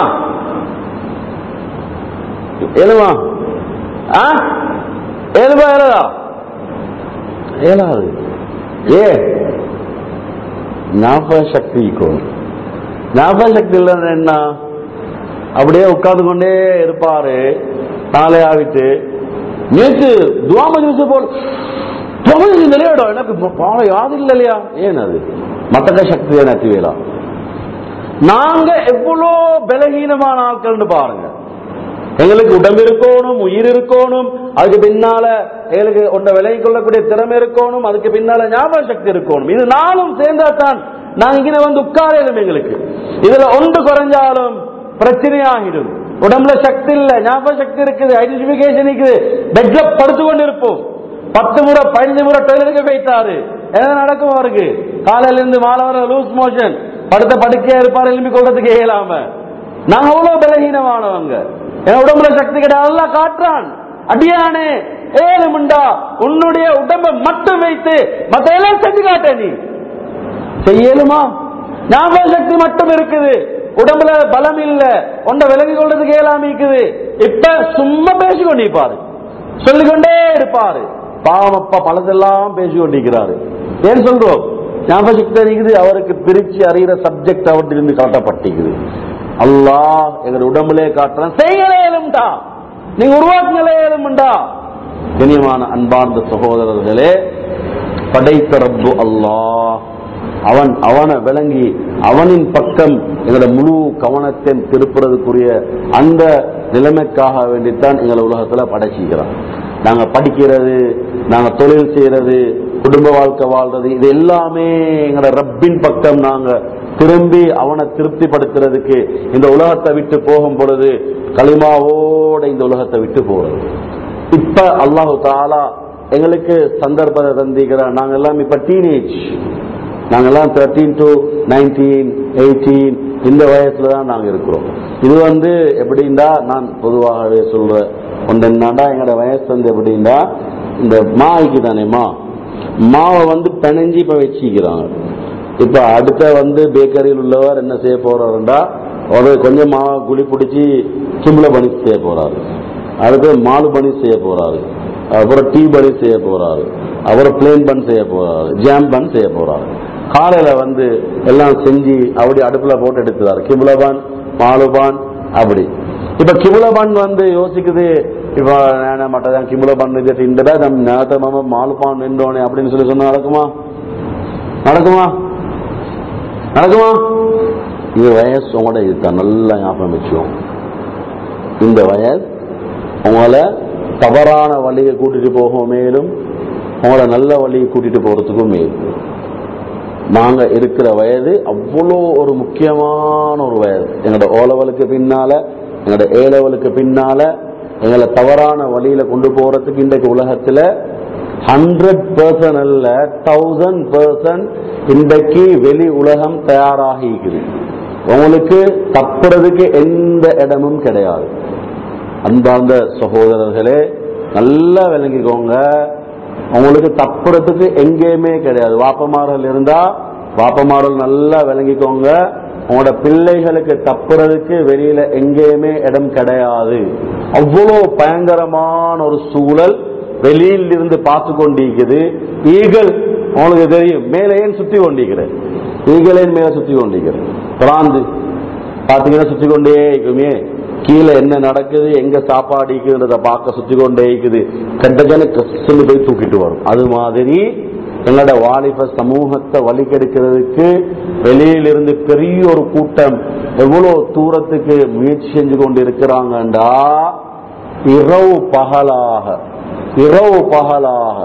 ஏழுமா ஆ ஏழுமா ஏழதா ஏழாது ஏ ஞாபக சக்தி இருக்கும் ஞாபக சக்தி இல்லைன்னு என்ன அப்படியே உட்கார்ந்து கொண்டே இருப்பாரு நாளை ஆகிட்டு நேற்று துவா மஜ்லிஸ் போல் தொகுதி நிலையோட எனக்கு பாவ யாது இல்லையா ஏன் அது மத்தக சக்தியை நத்திவேலா நாங்க எவ்வளோ பலகீனமான ஆட்கள்னு பாருங்க எங்களுக்கு உடம்பு இருக்கணும் உயிர் இருக்கணும் அதுக்கு பின்னால எங்களுக்கு ஒன்றை விலகி கொள்ளக்கூடிய திறமை இருக்கணும் அதுக்கு பின்னால ஞாபக சக்தி இருக்கணும் இது நாளும் சேர்ந்தா தான் நாங்க இங்க வந்து உட்காரலும் எங்களுக்கு இதுல ஒன்று குறைஞ்சாலும் பிரச்சனையாகிடும் உடம்புல சக்தி இல்ல ஞாபக சக்தி இருக்குது ஐடென்டிபிகேஷன் இருக்குது பெட்ல படுத்து கொண்டு இருப்போம் பத்து முறை பதினஞ்சு முறை டொய்லெட்டுக்கு போயிட்டாரு என்ன நடக்கும் அவருக்கு காலையில இருந்து மாலை வர லூஸ் மோஷன் படுத்த படுக்கையா இருப்பாரு எழுப்பி கொள்றதுக்கு இயலாம நாங்க அவ்வளவு பலகீனமானவங்க என் உடம்புல சக்தி கிடையாது எல்லாம் காட்டுறான் அடியானே ஏழு முண்டா உன்னுடைய உடம்பை மட்டும் வைத்து மத்த எல்லாம் செஞ்சு காட்ட நீ செய்யலுமா ஞாபக சக்தி மட்டும் இருக்குது உடம்புல பலம் இல்ல ஒன்றை விலகி கொள்றதுக்கு இயலாம இருக்குது இப்ப சும்மா பேசிக்கொண்டிருப்பாரு சொல்லிக்கொண்டே இருப்பாரு பாவம் அப்பா பலதெல்லாம் பேசிக்கொண்டிருக்கிறாரு ஏன் சொல்றோம் ஞாபக சக்தி இருக்குது அவருக்கு பிரிச்சு அறிகிற சப்ஜெக்ட் அவர்கிட்ட இருந்து காட்டப்பட்டிருக்குது அல்லாஹ் எங்க உடம்புலே காட்டுறான் செய்யலே இயலும்டா நீங்க உருவாக்குங்களே இயலும்டா கண்ணியமான அன்பார்ந்த சகோதரர்களே படைத்த ரப்பு அல்லாஹ் அவன் அவனை விளங்கி அவனின் பக்கம் எங்களோட முழு கவனத்தை திருப்புறதுக்குரிய அந்த நிலைமைக்காக வேண்டித்தான் எங்களை உலகத்துல படைச்சிக்கிறான் நாங்க படிக்கிறது நாங்க தொழில் செய்யறது குடும்ப வாழ்க்கை வாழ்றது இது எல்லாமே எங்களோட ரப்பின் பக்கம் நாங்க திரும்பி அவனை திருப்திப்படுத்துறதுக்கு இந்த உலகத்தை விட்டு போகும் பொழுது களிமாவோட இந்த உலகத்தை விட்டு போறது இப்ப அல்லாஹு தாலா எங்களுக்கு சந்தர்ப்பத்தை தந்திக்கிறான் நாங்க எல்லாம் இப்ப டீனேஜ் நாங்கெல்லாம் தேர்ட்டீன் டு நைன்டீன் எயிட்டீன் இந்த வயசுல தான் நாங்க இருக்கிறோம் இது வந்து எப்படின்னா நான் பொதுவாகவே சொல்றேன் ஒன்று என்னடா எங்களோட வயசு வந்து எப்படின்னா இந்த மாய்க்கு தானேமா மாவை வந்து பிணைஞ்சி இப்ப வச்சிக்கிறாங்க இப்ப அடுத்த வந்து பேக்கரியில் உள்ளவர் என்ன செய்ய போறாருண்டா ஒரு கொஞ்சம் மாவை குழி பிடிச்சி கிம்ல பனி செய்ய போறாரு அடுத்து மாலு பனி செய்ய போறாரு அப்புறம் டீ பனி செய்ய போறாரு அப்புறம் பிளேன் பன் செய்ய போறாரு ஜாம் பன் செய்ய போறாரு காலையில வந்து எல்லாம் செஞ்சு அப்படி அடுப்புல போட்டு எடுத்துறாரு கிபுலபான் மாலுபான் அப்படி இப்ப கிபுலபான் வந்து யோசிக்குது இப்ப நான் மட்டதான் கிபுலபான் இது இந்த நம் நேரத்தை மாமா மாலுபான் நின்றோனே அப்படின்னு சொல்லி சொன்னா நடக்குமா நடக்குமா நடக்குமா இது வயசு உங்களோட இருக்கா நல்லா ஞாபகம் வச்சுக்கோங்க இந்த வயசு உங்களை தவறான வழியை கூட்டிட்டு போகவும் மேலும் உங்களை நல்ல வழியை கூட்டிட்டு போறதுக்கும் மேலும் நாங்க இருக்கிற வயது அவ்வளோ ஒரு முக்கியமான ஒரு வயது எங்களோட ஓ லெவலுக்கு பின்னால எங்களோட ஏ லெவலுக்கு பின்னால எங்களை தவறான வழியில கொண்டு போறதுக்கு இன்றைக்கு உலகத்துல ஹண்ட்ரட் பர்சன்ட் அல்ல தௌசண்ட் பர்சன்ட் இன்றைக்கு வெளி உலகம் தயாராகி இருக்குது உங்களுக்கு தப்புறதுக்கு எந்த இடமும் கிடையாது அன்பார்ந்த சகோதரர்களே நல்லா விளங்கிக்கோங்க உங்களுக்கு தப்புறதுக்கு எங்கேயுமே கிடையாது வாப்பமாறல் இருந்தா வாப்பமாறல் நல்லா விளங்கிக்கோங்க உங்களோட பிள்ளைகளுக்கு தப்புறதுக்கு வெளியில எங்கேயுமே இடம் கிடையாது அவ்வளோ பயங்கரமான ஒரு சூழல் வெளியில் இருந்து பார்த்து கொண்டிருக்குது ஈகல் உங்களுக்கு தெரியும் மேலே ஏன் சுத்தி கொண்டிருக்கிறேன் ஈகலேன் மேல சுத்தி கொண்டிருக்கிறேன் பிராந்து பாத்தீங்கன்னா சுத்தி கொண்டே இருக்குமே கீழே என்ன நடக்குது எங்க சாப்பாடு இருக்குன்றத பார்க்க சுத்தி கொண்டே இருக்குது கண்டஜன கஷ்டம் போய் தூக்கிட்டு வரும் அது மாதிரி எங்களோட வாலிப சமூகத்தை வழிகெடுக்கிறதுக்கு வெளியிலிருந்து பெரிய ஒரு கூட்டம் எவ்வளவு தூரத்துக்கு முயற்சி செஞ்சு கொண்டு இருக்கிறாங்கண்டா இரவு பகலாக இரவு பகலாக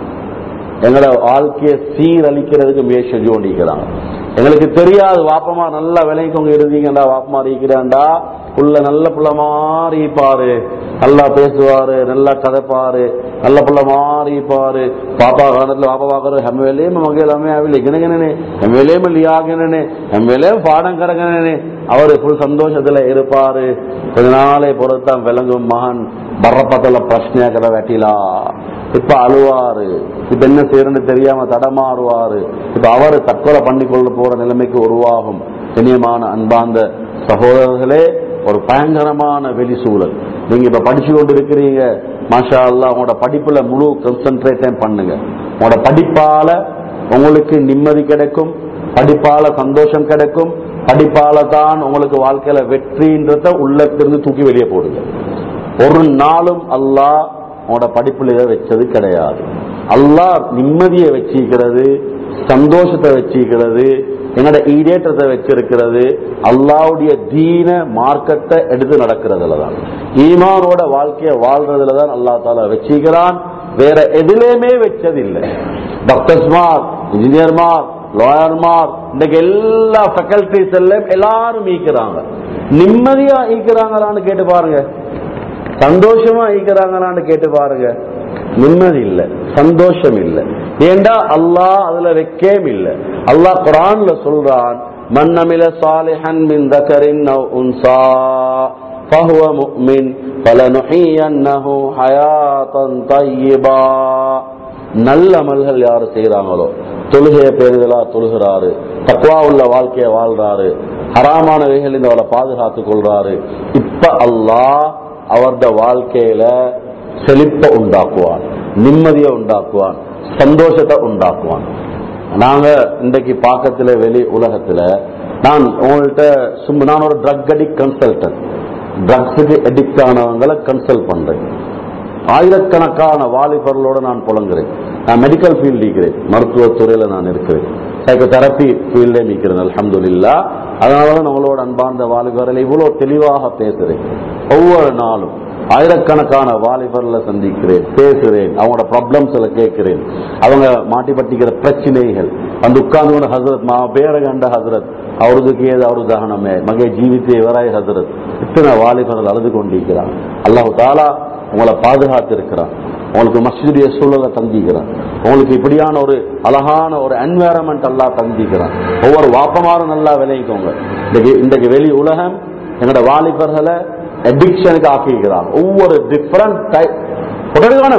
எங்களோட வாழ்க்கையை சீரழிக்கிறதுக்கு முயற்சி செஞ்சு கொண்டிருக்கிறாங்க எங்களுக்கு தெரியாது வாப்பமா நல்லா விலைக்கவங்க இருந்தீங்கடா வாப்பமா இருக்கிறாண்டா புள்ள நல்ல புள்ள மாறி பாரு நல்லா பேசுவாரு நல்லா கதைப்பாரு நல்ல புள்ள மாறி பாரு பாப்பா காலத்துல பாப்பா பாக்குறது ஹம் வேலையும் மகளமே அவில்லை கிணகனே ஹம் வேலையும் லியாகனே ஹம் வேலையும் பாடம் கரகனே அவரு ஃபுல் சந்தோஷத்துல இருப்பாரு கொஞ்ச நாளை பொறுத்தான் விளங்கும் மகன் பர்றப்பத்துல பிரச்சனையா கடை வெட்டிலா இப்ப அழுவாரு இப்ப என்ன செய்யறன்னு தெரியாம தடமாறுவாரு இப்ப அவரு தற்கொலை பண்ணி கொள்ள போற நிலைமைக்கு உருவாகும் கண்ணியமான அன்பார்ந்த சகோதரர்களே ஒரு பயங்கரமான வெளி சூழல் நீங்க இப்ப படிச்சு கொண்டு இருக்கிறீங்க மாஷா அல்லா உங்களோட படிப்புல முழு கான்சென்ட்ரேட் பண்ணுங்க உங்களோட படிப்பால உங்களுக்கு நிம்மதி கிடைக்கும் படிப்பால சந்தோஷம் கிடைக்கும் படிப்பால தான் உங்களுக்கு வாழ்க்கையில வெற்றின்றத உள்ளத்திலிருந்து தூக்கி வெளியே போடுங்க ஒரு நாளும் அல்லாஹ் உங்களோட படிப்புல இதை வச்சது கிடையாது அல்லாஹ் நிம்மதியை வச்சிருக்கிறது சந்தோஷத்தை வச்சிருக்கிறது எங்களோட ஈடேற்றத்தை வச்சிருக்கிறது அல்லாவுடைய தீன மார்க்கத்தை எடுத்து நடக்கிறதுல தான் ஈமானோட வாழ்க்கையை வாழ்றதுல தான் அல்லா தாலா வச்சிருக்கிறான் வேற எதுலையுமே வச்சதில்லை டாக்டர்ஸ்மார் இன்ஜினியர்மார் லாயர்மார் இன்னைக்கு எல்லா ஃபேக்கல்டிஸ் எல்லாம் எல்லாரும் ஈக்கிறாங்க நிம்மதியா ஈக்கிறாங்களான்னு கேட்டு பாருங்க சந்தோஷமா ஈக்கிறாங்களான்னு கேட்டு பாருங்க நிம்மதி இல்ல சந்தோஷம் இல்ல ஏண்டா அல்லாஹ் அதுல வைக்கேம் இல்ல அல்லாஹ் குரான்ல சொல்றான் மன்னமில சாலிஹன் மின் தக்கரின் அவு உன்சா فهو مؤمن فلنحيينه حياة طيبة நல்ல அமல்கள் யாரு செய்யறாங்களோ தொழுகைய பேருதலா தொழுகிறாரு தக்குவா உள்ள வாழ்க்கைய வாழ்றாரு ஹராமானவைகள் இந்த அவளை பாதுகாத்துக் கொள்றாரு இப்ப அல்லாஹ் அவரது வாழ்க்கையில செழிப்ப உண்டாக்குவான் நிம்மதியை உண்டாக்குவான் சந்தோஷத்தை உண்டாக்குவான் நாங்க இன்றைக்கு பாக்கத்துல வெளி உலகத்துல நான் உங்கள்கிட்ட சும்மா நான் ஒரு ட்ரக் அடிக் கன்சல்டன்ட் ட்ரக்ஸுக்கு அடிக்ட் ஆனவங்களை கன்சல்ட் பண்றேன் ஆயிரக்கணக்கான வாலிபர்களோட நான் புலங்குறேன் நான் மெடிக்கல் ஃபீல்டு இருக்கிறேன் மருத்துவத்துறையில நான் இருக்கிறேன் சைக்கோதெரப்பி ஃபீல்டே நிற்கிறது அல்ஹம்துலில்லா அதனால தான் உங்களோட அன்பார்ந்த வாலிபர்கள் இவ்வளவு தெளிவாக பேசுறேன் ஒவ்வொரு நாளும் ஆயிரக்கணக்கான வாலிபர்களை சந்திக்கிறேன் பேசுறேன் அவங்களோட ப்ராப்ளம்ஸ்ல கேட்கிறேன் அவங்க மாட்டி பட்டிக்கிற பிரச்சனைகள் வந்து உட்கார்ந்து ஹசரத் மா பேர கண்ட ஹசரத் அவருக்கு ஏது அவரு தகனமே மகே ஜீவித்தே வராய் ஹசரத் இத்தனை வாலிபர்கள் அழுது கொண்டிருக்கிறான் அல்லாஹு தாலா உங்களை பாதுகாத்து இருக்கிறான் உங்களுக்கு மஸ்ஜிதுடைய சூழலை தந்திக்கிறான் உங்களுக்கு இப்படியான ஒரு அழகான ஒரு என்வாரன்மெண்ட் எல்லாம் தந்திக்கிறான் ஒவ்வொரு வாப்பமாரும் நல்லா விளைவிக்கோங்க இன்றைக்கு இன்றைக்கு வெளி உலகம் எங்களோட வாலிபர்களை அடிக்ஷனுக்கு ஆக்கிக்கிறான் ஒவ்வொரு டிஃபரண்ட் டைப் உடனடியான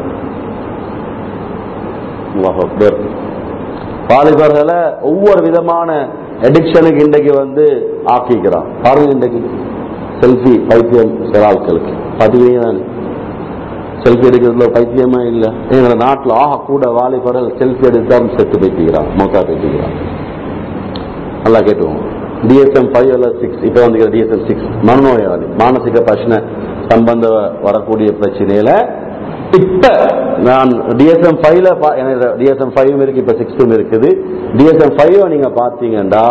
அல்லாஹ் அக்பர். வாலிபர்களை ஒவ்வொரு விதமான அடிக்ஷனுக்கு இன்றைக்கு வந்து ஆக்கிக்கிறான் பாருங்க இன்றைக்கு செல்ஃபி பைத்தியம் சில ஆட்களுக்கு பாத்தீங்கன்னா செல்ஃபி எடுக்கிறதுல பைத்தியமா இல்ல எங்க நாட்டுல ஆக கூட வாலிபர்கள் செல்ஃபி எடுத்தாலும் செத்து போய்க்கிறான் மோசா போய்க்கிறான் நல்லா கேட்டுவோம் டிஎஸ்எம் ஃபைவ் அல்ல சிக்ஸ் இப்போ வந்து டிஎஸ்எம் சிக்ஸ் மனநோயாளி மானசிக பிரச்சனை சம்பந்த வரக்கூடிய பிரச்சனையில இப்ப நான் டிஎஸ்எம் ஃபைவ்ல டிஎஸ்எம் ஃபைவ் இருக்கு இப்ப சிக்ஸும் இருக்குது டிஎஸ்எம் ஃபைவ் நீங்க பாத்தீங்கன்னா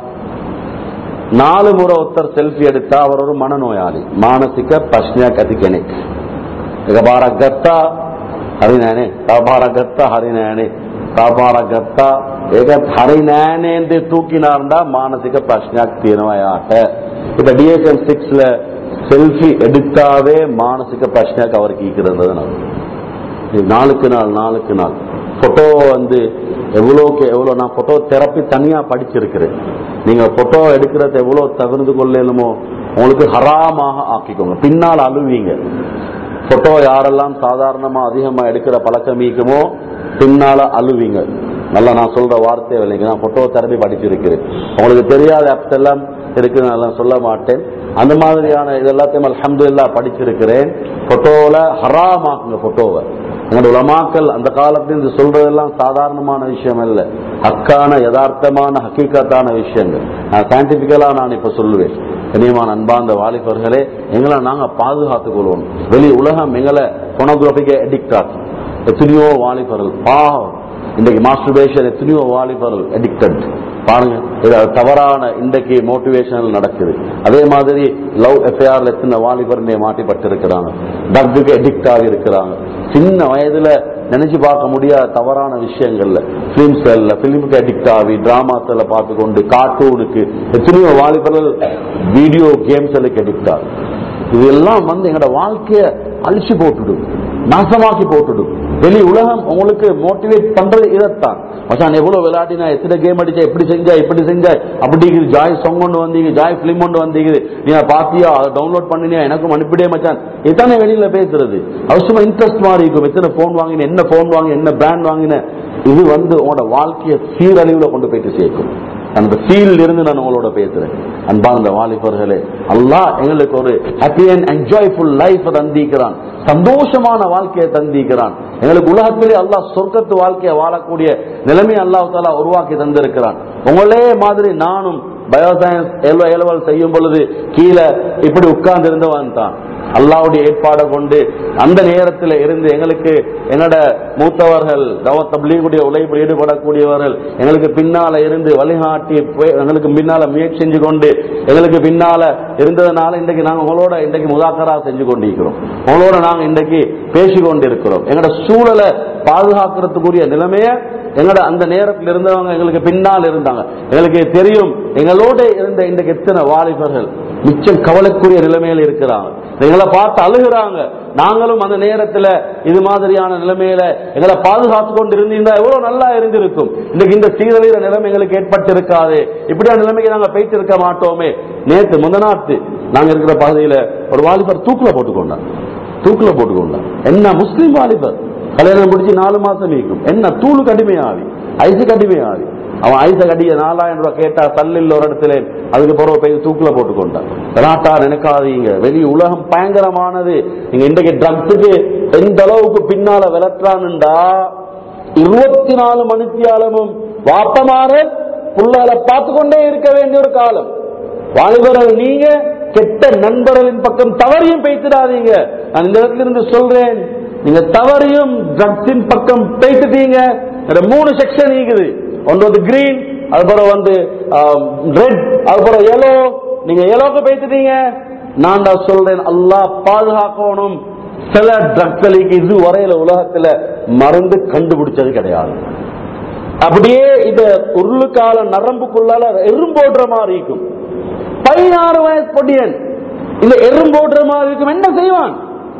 நாலு முறை ஒருத்தர் செல்ஃபி எடுத்தா அவர் ஒரு மனநோயாளி மானசிக பிரச்சனை கதி කෙනෙක් එකපාරක් ගත්තා හරි නෑනේ තව පාරක් ගත්තා හරි නෑනේ තව පාරක් ගත්තා ඒකත් හරි නෑනේ தூக்கினார்டா மானசிக பிரச்சனைයක් තියෙනවා යාට இப்ப டிஎஸ்எம் சிக்ஸ்ல செல்ஃபி எடுத்தாவே மானசிக பிரச்சனையாக அவருக்கு ஈக்கிறது இது நாளுக்கு நாள் நாளுக்கு நாள் போட்டோ வந்து எவ்வளோக்கு எவ்வளோ நான் போட்டோ தெரப்பி தனியா படிச்சிருக்கிறேன் நீங்க போட்டோ எடுக்கிறது எவ்வளவு தவிர்த்து கொள்ளலுமோ உங்களுக்கு ஹராமாக ஆக்கிக்கோங்க பின்னால் அழுவீங்க போட்டோ யாரெல்லாம் சாதாரணமா அதிகமா எடுக்கிற பழக்கம் ஈக்குமோ பின்னால அழுவீங்க நல்லா நான் சொல்ற வார்த்தை இல்லைங்க நான் போட்டோ தெரப்பி படிச்சிருக்கிறேன் உங்களுக்கு தெரியாத ஆப்ஸ் எல்லாம் இருக்கு நான் சொல்ல மாட்டேன் அந்த மாதிரியான இது எல்லாத்தையும் அல்ஹம்துலில்லா படிச்சிருக்கிறேன் போட்டோல ஹராமாக்குங்க போட்டோவை எங்களோட உலமாக்கள் அந்த காலத்துல இது சொல்றதெல்லாம் சாதாரணமான விஷயம் இல்ல ஹக்கான யதார்த்தமான ஹக்கீக்கத்தான விஷயங்கள் நான் சயின்டிபிக்கலா நான் இப்ப சொல்லுவேன் கனியமான அன்பார்ந்த வாலிபர்களே எங்களை நாங்க பாதுகாத்துக் கொள்வோம் வெளி உலகம் எங்களை பொனோகிராபிக்க அடிக்ட் ஆகும் எத்தனையோ வாலிபர்கள் பாவம் இன்றைக்கு மாஸ்டர்பேஷன் எத்தனையோ வாலிபர்கள் அடிக்டட் பாருங்க இது தவறான இன்றைக்கு மோட்டிவேஷனல் நடக்குது அதே மாதிரி லவ் எஃப்ஐஆர்ல எத்தனை வாலிபர் மாட்டிப்பட்டு இருக்கிறாங்க ட்ரக்குக்கு அடிக்ட் ஆகி இருக்கிறாங்க சின்ன வயதுல நினைச்சு பார்க்க முடியாத தவறான விஷயங்கள்ல பிலிம்ஸ்ல பிலிமுக்கு அடிக்ட் ஆகி டிராமாஸ்ல பார்த்து கொண்டு கார்ட்டூனுக்கு எத்தனையோ வாலிபர்கள் வீடியோ கேம்ஸ்களுக்கு அடிக்ட் ஆகும் இதெல்லாம் வந்து எங்களோட வாழ்க்கைய அழிச்சு போட்டுடும் நாசமாக்கி போட்டுடும் வெளி உலகம் உங்களுக்கு மோட்டிவேட் பண்றது இதைத்தான் மச்சான் எவ்வளவு விளையாடினா எத்தனை கேம் அடிச்சா எப்படி செஞ்சா இப்படி செஞ்சா அப்படி ஜாய் சாங் கொண்டு வந்தீங்க ஜாய் பிலிம் கொண்டு வந்தீங்க நீ பாத்தியா டவுன்லோட் பண்ணினியா எனக்கும் அனுப்பிடே மச்சான் இதானே வெளியில பேசுறது அவசியமா இன்ட்ரெஸ்ட் மாதிரி இருக்கும் எத்தனை போன் வாங்கின என்ன போன் வாங்கின என்ன பிராண்ட் வாங்கின இது வந்து உங்களோட வாழ்க்கையை சீரழிவுல கொண்டு போயிட்டு சேர்க்கும் அந்த ஃபீல்ட் இருந்து நான் உங்களோட பேசுறேன் அன்பார்ந்த வாலிபர்களே அல்லாஹ் எங்களுக்கு ஒரு ஹாப்பி அண்ட் என்ஜாய்ஃபுல் லைஃப் தந்திக்கிறான் சந்தோஷமான வாழ்க்கையை தந்திக்கிறான் எங்களுக்கு உலகத்திலே அல்லாஹ் சொர்க்கத்து வாழ்க்கையை வாழக்கூடிய நிலைமை அல்லாஹ் தாலா உருவாக்கி தந்திருக்கிறான் உங்களே மாதிரி நானும் பயோசயின்ஸ் ஏலவல் செய்யும் பொழுது கீழே இப்படி உட்கார்ந்து இருந்தவன் தான் அல்லாவுடைய ஏற்பாடை கொண்டு அந்த நேரத்தில் இருந்து எங்களுக்கு எங்களோட மூத்தவர்கள் தவத்தபிலியுடைய உழைப்பில் ஈடுபடக்கூடியவர்கள் எங்களுக்கு பின்னால இருந்து வழிகாட்டி போய் எங்களுக்கு பின்னால முயற்சி செஞ்சு கொண்டு எங்களுக்கு பின்னால இருந்ததுனால இன்றைக்கு நாங்க உங்களோட இன்றைக்கு முதாக்கரா செஞ்சு கொண்டிருக்கிறோம் உங்களோட நாங்க இன்றைக்கு பேசி கொண்டிருக்கிறோம் எங்களோட சூழலை பாதுகாக்கிறதுக்குரிய நிலைமைய எங்களோட அந்த நேரத்தில் இருந்தவங்க எங்களுக்கு பின்னால் இருந்தாங்க எங்களுக்கு தெரியும் எங்களோட இருந்த இன்றைக்கு எத்தனை வாலிபர்கள் மிச்சம் கவலைக்குரிய நிலைமையில இருக்கிறாங்க எங்களை பார்த்து அழுகுறாங்க நாங்களும் அந்த நேரத்துல இது மாதிரியான நிலைமையில எங்களை பாதுகாத்து கொண்டு இருந்திருந்தா எவ்வளவு நல்லா இருந்திருக்கும் இன்னைக்கு இந்த சீரழிகிற நிலைமை எங்களுக்கு ஏற்பட்டு இருக்காது இப்படியான நிலைமைக்கு நாங்க போயிட்டு இருக்க மாட்டோமே நேத்து முந்தநாத்து நாங்க இருக்கிற பகுதியில ஒரு வாலிபர் தூக்குல போட்டுக்கொண்டார் தூக்குல போட்டுக்கொண்டார் என்ன முஸ்லீம் வாலிபர் கல்யாணம் முடிச்சு நாலு மாசம் இருக்கும் என்ன தூளுக்கு அடிமையாவி ஐஸுக்கு அடிமையாவி அவன் ஐச கடிய நாலாயிரம் ரூபாய் கேட்டா சல்லில் ஒரு இடத்துல அதுக்கு பிறகு போய் தூக்குல போட்டுக்கொண்டான் ராட்டா நினைக்காதீங்க வெளி உலகம் பயங்கரமானது நீங்க இன்றைக்கு ட்ரக்ஸுக்கு எந்த அளவுக்கு பின்னால விளக்குறான்டா இருபத்தி நாலு மணித்தியாலமும் வாப்பமாற புள்ளால பார்த்து கொண்டே இருக்க வேண்டிய ஒரு காலம் வாலிபர்கள் நீங்க கெட்ட நண்பர்களின் பக்கம் தவறியும் பேசிடாதீங்க நான் இந்த இடத்துல இருந்து சொல்றேன் நீங்க தவறியும் ட்ரக்ஸின் பக்கம் பேசிட்டீங்க மூணு செக்ஷன் இருக்குது ஒன்று வந்து கிரீன் அதுக்கப்புறம் வந்து ரெட் அதுக்கப்புறம் எல்லோ நீங்க எல்லோக்கு பேசிட்டீங்க நான் தான் சொல்றேன் அல்லாஹ் பாதுகாக்கணும் சில ட்ரக்களுக்கு இது வரையில உலகத்துல மருந்து கண்டுபிடிச்சது கிடையாது அப்படியே இந்த உருளுக்கால நரம்புக்குள்ளால எறும்போடுற மாதிரி இருக்கும் பதினாறு வயசு பொடியன் இந்த எறும்போடுற மாதிரி இருக்கும் என்ன செய்வான்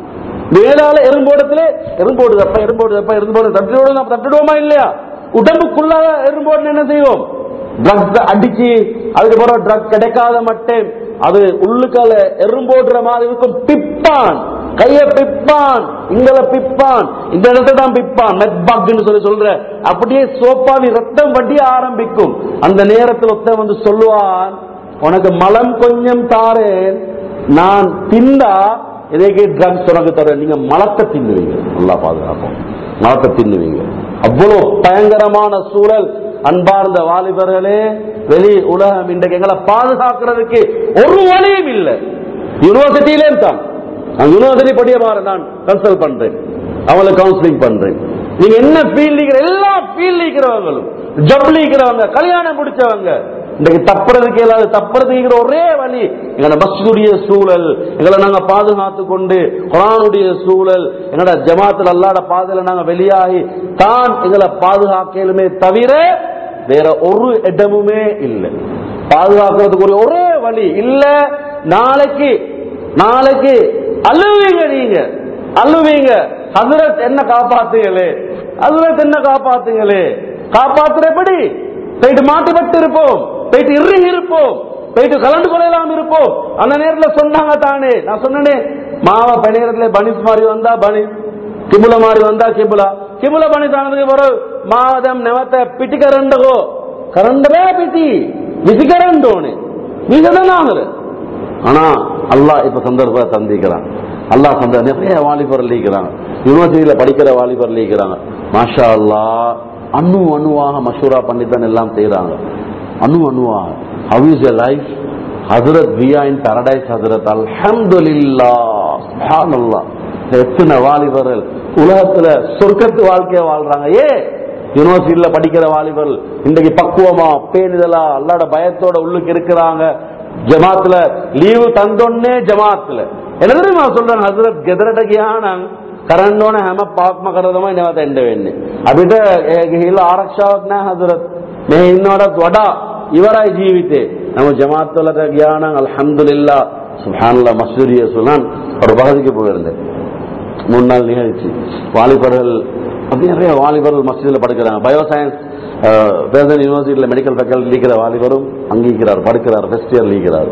வேளால எறும்போடத்திலே எறும்போடுதப்ப எறும்போடுதப்ப எறும்போடு தட்டிடுவோம் நம்ம தட்டிடுவோமா இல்லையா உடம்புக்குள்ளால எறும்போடு என்ன செய்வோம் ட்ரக்ஸ் அடிச்சு அதுக்கப்புறம் ட்ரக் கிடைக்காத மட்டும் அது உள்ளுக்கால எறும்போடுற மாதிரி இருக்கும் பிப்பான் கைய பிப்பான் இங்கல பிப்பான் இந்த இடத்துல தான் பிப்பான் மெட்பாக்னு சொல்லி சொல்ற அப்படியே சோப்பாவி ரத்தம் வட்டிய ஆரம்பிக்கும் அந்த நேரத்தில் ஒருத்தன் வந்து சொல்லுவான் உனக்கு மலம் கொஞ்சம் தாரேன் நான் திண்டா இதற்கு ட்ரக்ஸ் உனக்கு தரேன் நீங்க மலத்தை தின்னுவீங்க நல்லா பாதுகாப்போம் மலத்தை தின்னுவீங்க அவ்வளவு பயங்கரமான சூழல் அன்பார்ந்த வாலிபர்களே வெளி உலகம் இன்றைக்கு எங்களை பாதுகாக்கிறதுக்கு ஒரு வழியும் இல்லை யூனிவர்சிட்டியிலே தான் நான் யூனிவர்சிட்டி படிய மாற நான் கன்சல்ட் பண்றேன் அவங்களுக்கு கவுன்சிலிங் பண்றேன் நீங்க என்ன ஃபீல்ட் எல்லா ஃபீல்ட் இருக்கிறவங்களும் ஜப்லி இருக்கிறவங்க கல்யாணம் முடிச்சவங்க இன்றைக்கு தப்புறதுக்கு இல்லாத தப்புறதுக்கு ஒரே வழி எங்களோட மஸ்ஜிதுடைய சூழல் எங்களை நாங்க பாதுகாத்து கொண்டு குரானுடைய சூழல் எங்களோட ஜமாத்தில் அல்லாட பாதையில நாங்க வெளியாகி தான் எங்களை பாதுகாக்கலுமே தவிர வேற ஒரு இடமுமே இல்லை பாதுகாக்கிறதுக்கு ஒரு ஒரே வழி இல்ல நாளைக்கு நாளைக்கு அழுவீங்க நீங்க அழுவீங்க ஹசரத் என்ன காப்பாத்துங்களே ஹசரத் என்ன காப்பாத்துங்களே காப்பாத்துற எப்படி போயிட்டு மாட்டுப்பட்டு இருப்போம் போயிட்டு இறுகி இருப்போம் போயிட்டு கலந்து கொள்ளலாம் இருப்போம் அந்த நேரத்தில் சொன்னாங்க தானே நான் சொன்னேனே மாவ பணியரத்துல பனிஸ் மாதிரி வந்தா பனிஸ் கிபுல மாதிரி வந்தா கிபுலா கிபுல பனிஸ் ஆனதுக்கு பிறகு மாவதம் நெவத்த பிட்டி கரண்டகோ கரண்டவே பிட்டி விசி கரண்டோனு நீங்கதான் ஆகுது ஆனா அல்லாஹ் இப்ப சந்தர்ப்ப சந்திக்கிறான் அல்லாஹ் சந்த நிறைய வாலிபர் லீக்கிறாங்க யூனிவர்சிட்டியில படிக்கிற வாலிபர் லீக்கிறாங்க மாஷா அல்லாஹ் அணு அணுவாக மஷூரா பண்ணித்தான் எல்லாம் செய்யறாங்க அணு அணுவாக ஹவ் இஸ் யர் லைஃப் ஹசரத் வியா இன் பாரடைஸ் ஹசரத் அல்ஹம்துலில்லா சுப்ஹானல்லாஹ் எத்தனை வாலிபர்கள் உலகத்துல சொர்க்கத்து வாழ்க்கைய வாழ்றாங்க ஏ யூனிவர்சிட்டியில படிக்கிற வாலிபர்கள் இன்றைக்கு பக்குவமா பேணுதலா அல்லாட பயத்தோட உள்ளுக்கு இருக்கிறாங்க ஜமாத்துல லீவு தந்தோன்னே ஜமாத்துல என்ன தெரியுமா சொல்றேன் ஹசரத் ගෙදරට ගියානම් කරන්න ඕන හැම පාක්ම කර තමයි නැවත එන්න වෙන්නේ. අපිට ඒ ගිහිල්ලා ආරක්ෂාවක් නැහැ හදරත්. මේ ඉන්නවටත් වඩා ඉවරයි ජීවිතේ. நம்ம ஜமாத் வலට ගියානම් அல்ஹம்துலில்லா சுப்ஹானல்லாஹ் மஸ்ஜிதிய சொன்னான் ஒரு பகுதிக்கு போயிருந்தேன் மூணு நாள் நிகழ்ச்சி வாலிபர்கள் அப்படி நிறைய வாலிபர்கள் மஸ்ஜிதில் படுக்கிறாங்க பயோ சயின்ஸ் பேசன் யூனிவர்சிட்டியில் மெடிக்கல் ஃபேக்கல்டி லீக்கிற வாலிபரும் அங்கீக்கிறார் படுக்கிறார் ஃபர்ஸ்ட் இயர் லீக்கிறார்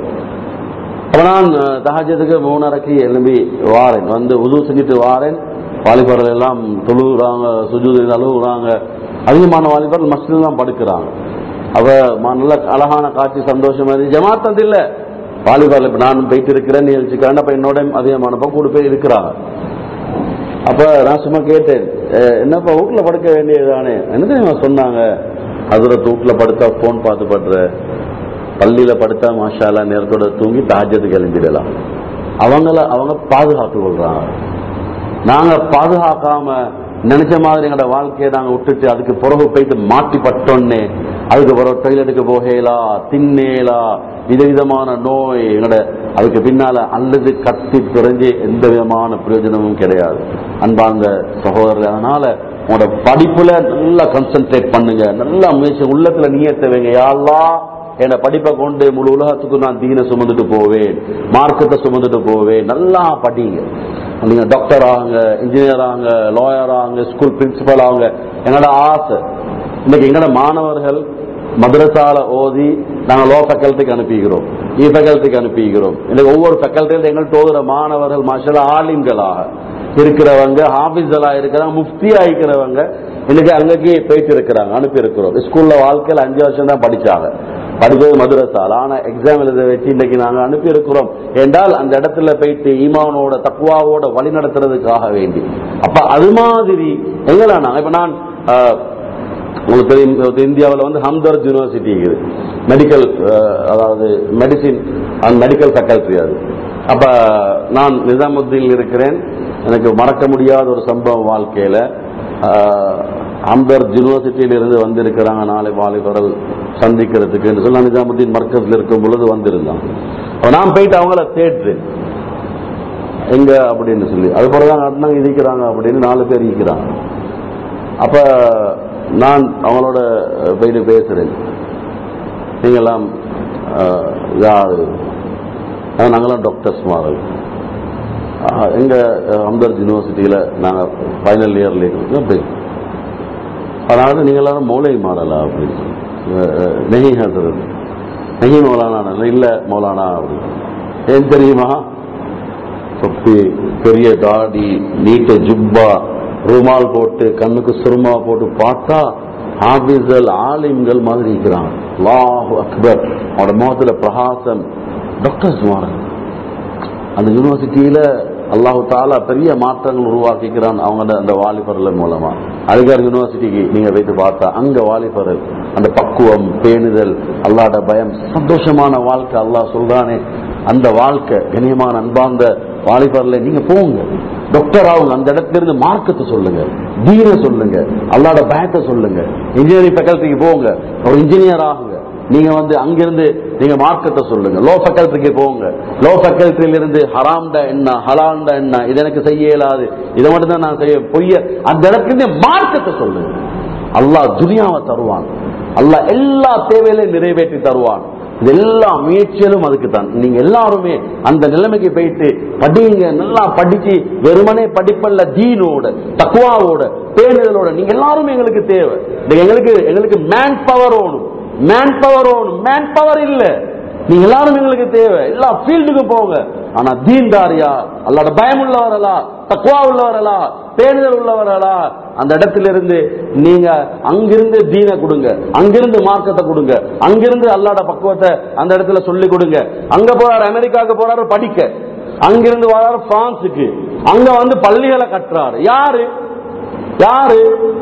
அப்ப நான் தஹஜத்துக்கு மூணரைக்கு எழும்பி வாரேன் வந்து உது செஞ்சுட்டு வாரேன் வாலிபர்கள் எல்லாம் தொழுகிறாங்க சுஜூது அழுகுறாங்க அதிகமான வாலிபர்கள் மஸ்ஜிதில் தான் படுக்கிறாங்க அவ ம- நல்ல அழகான காட்சி சந்தோஷமா இருந்து ஜமாத் அது இல்ல வாலிபர்கள் இப்ப நான் போயிட்டு இருக்கிறேன் நிகழ்ச்சிக்கான அப்ப என்னோட அதிகமான கூட போய் இருக்கிறாங்க அப்ப நான் சும்மா கேட்டேன் "அஹ், என்னப்பா வீட்டுல படுக்க வேண்டியதுதானே என்ன தெரியுமா சொன்னாங்க அதுல வீட்டுல படுத்தா போன் பார்த்து படுற பள்ளியில படுத்தா மாஷாலா நேரத்தோட தூங்கி தாஜத்துக்கு எழுந்திடலாம் அவங்கள அவங்க பாதுகாத்து கொள்றாங்க நாங்க பாதுகாக்காம நினைச்ச மாதிரி எங்களோட வாழ்க்கையை நாங்க விட்டுட்டு அதுக்கு பிறகு போயிட்டு மாட்டி பட்டோன்னே அதுக்கு பிறகு டொய்லெட்டுக்கு போகலா தின்னேலா விதவிதமான நோய் எங்களோட அதுக்கு பின்னால அல்லது கத்தி பிறஞ்சு எந்த விதமான பிரயோஜனமும் கிடையாது அன்பார்ந்த சகோதரர்கள் அதனால உங்களோட படிப்புல நல்லா கான்சென்ட்ரேட் பண்ணுங்க நல்லா முயற்சி உள்ளத்துல நீயத்தை வைங்க யாழ்லா என்னை படிப்பை கொண்டு முழு உலகத்துக்கு நான் தீனை சுமந்துட்டு போவேன் மார்க்கத்தை சுமந்துட்டு போவேன் நல்லா படிங்க நீங்க டாக்டர் ஆகுங்க இன்ஜினியர் ஆகுங்க லாயர் ஆகுங்க ஸ்கூல் பிரின்சிபல் ஆகுங்க எங்களோட ஆசை இன்னைக்கு எங்களோட மாணவர்கள் மதரசால ஓதி நாங்கள் லோ ஃபேக்கல்ட்டிக்கு அனுப்பிக்கிறோம் இ ஃபேக்கல்ட்டிக்கு அனுப்பிக்கிறோம் இன்னைக்கு ஒவ்வொரு ஃபேக்கல்ட்டியில் எங்கள்கிட்ட ஓதுற மாணவர்கள் மாஷல ஆலிம்களாக இருக்கிறவங்க ஹாபிஸ்களா இருக்கிறாங்க முஃப்தியா இருக்கிறவங்க இன்னைக்கு அங்கேயே போயிட்டு இருக்கிறாங்க அனுப்பி இருக்கிறோம் ஸ்கூல்ல வாழ்க்கையில அஞ்சு வருஷம் தான் படிச்சாங்க படிச்சது மதுரசால் ஆனா எக்ஸாம் எழுத வச்சு இன்னைக்கு நாங்க அனுப்பி இருக்கிறோம் என்றால் அந்த இடத்துல போயிட்டு ஈமானோட தக்குவாவோட வழி நடத்துறதுக்காக வேண்டி அப்ப அது மாதிரி எங்களா நாங்க இப்ப நான் ஆஹ், உங்களுக்கு தெரியும் இப்ப இந்தியாவில் வந்து ஹம்தர்த் யூனிவர்சிட்டி இருக்குது மெடிக்கல் அதாவது மெடிசின் அண்ட் மெடிக்கல் ஃபேக்கல்டி அது அப்ப நான் நிசாமுத்தீனில் இருக்கிறேன் எனக்கு மறக்க முடியாத ஒரு சம்பவம் வாழ்க்கையில ஆஹ், அம்பர் யூனிவர்சிட்டியில இருந்து வந்திருக்கிறாங்க நாளை வாலிபர்கள் சந்திக்கிறதுக்கு சொல்லி நிஜாமுத்தீன் மர்க்கஸ்ல இருக்கும் பொழுது வந்திருந்தாங்க அப்ப நான் போயிட்டு அவங்கள தேடுறேன் எங்க அப்படின்னு சொல்லி அது பிறகுதான் அண்ணன் இருக்கிறாங்க அப்படின்னு நாலு பேர் இருக்கிறாங்க அப்ப நான் அவங்களோட அஹ், போயிட்டு பேசுறேன் நீங்கெல்லாம் அஹ், யாரு அஹ், நாங்கெல்லாம் டாக்டர்ஸ் மாதிரி அஹ், எங்க அஹ், அம்தர்த் யூனிவர்சிட்டியில நாங்க ஃபைனல் இயர்ல இருக்கோம் போய் அதனால நீங்க எல்லாரும் மௌலை மாறலா அப்படின்னு சொல்லி அஹ், அஹ், நெஹி ஹசரத் நெஹி மௌலானா இல்ல மௌலானா அப்படின்னு ஏன் தெரியுமா தொப்பி பெரிய தாடி நீட்ட ஜுப்பா ருமால் போட்டு கண்ணுக்கு சுருமா போட்டு பார்த்தா ஆபீஸ்கள் ஆலிம்கள் மாதிரி இருக்கிறாங்க அல்லாஹு அக்பர் அவனோட முகத்துல பிரகாசம் டாக்டர்ஸ் மாறன் அந்த யூனிவர்சிட்டியில அல்லாஹு தாலா பெரிய மாற்றங்கள் உருவாக்கிக்கிறான் அவங்க அந்த வாலிபர்கள் மூலமா அலிகார் யூனிவர்சிட்டிக்கு நீங்க வைத்து பார்த்தா அங்க வாலிபர்கள் அந்த பக்குவம் பேணுதல் அல்லாட பயம் சந்தோஷமான வாழ்க்கை அல்லாஹ் சொல்றானே அந்த வாழ்க்கை கண்ணியமான அன்பார்ந்த வாலிபர்ல நீங்க போங்க டாக்டர் ஆகுங்க அந்த இடத்துல இருந்து மார்க்கத்தை சொல்லுங்க தீன சொல்லுங்க அல்லாட பயத்தை சொல்லுங்க இன்ஜினியரிங் ஃபேக்கல்ட்டிக்கு போங்க ஒரு இன்ஜினியர் ஆகுங்க நீங்க வந்து அங்கிருந்து நீங்க மார்க்கத்தை சொல்லுங்க லோ ஃபேக்கல்ட்டிக்கு போங்க லோ ஃபேக்கல்ட்டில இருந்து ஹராம்டா என்ன ஹலாண்டா என்ன இது எனக்கு செய்ய இயலாது இதை மட்டும் தான் நான் செய்ய பொய்ய அந்த இடத்துல இருந்து மார்க்கத்தை சொல்லுங்க அல்லாஹ் துனியாவை தருவான் அல்லாஹ் எல்லா தேவையிலையும் நிறைவேற்றி தருவான் இது எல்லா முயற்சிகளும் அதுக்கு தான் நீங்க எல்லாருமே அந்த நிலைமைக்கு போயிட்டு படிங்க நல்லா படிச்சு வெறுமனே படிப்பல்ல தீனோட தக்குவாவோட பேணுதலோட நீங்க எல்லாருமே எங்களுக்கு தேவை நீங்க எங்களுக்கு எங்களுக்கு மேன் பவர் ஓணும் மேன் பவர் ஓணும் மேன் பவர் இல்ல நீங்க எல்லாரும் எங்களுக்கு தேவை எல்லா ஃபீல்டுக்கும் போங்க ஆனா தீன்தாரியா அல்லாட பயம் உள்ளவரலா தக்குவா உள்ளவரலா பேணுதல் உள்ளவரலா அந்த இடத்துல இருந்து நீங்க அங்கிருந்து தீனை கொடுங்க அங்கிருந்து மார்க்கத்தை கொடுங்க அங்கிருந்து அல்லாட பக்குவத்தை அந்த இடத்துல சொல்லி கொடுங்க அங்க போறாரு அமெரிக்காவுக்கு போறாரு படிக்க அங்கிருந்து வராரு பிரான்ஸுக்கு அங்க வந்து பள்ளிகளை கட்டுறாரு யாரு யாரு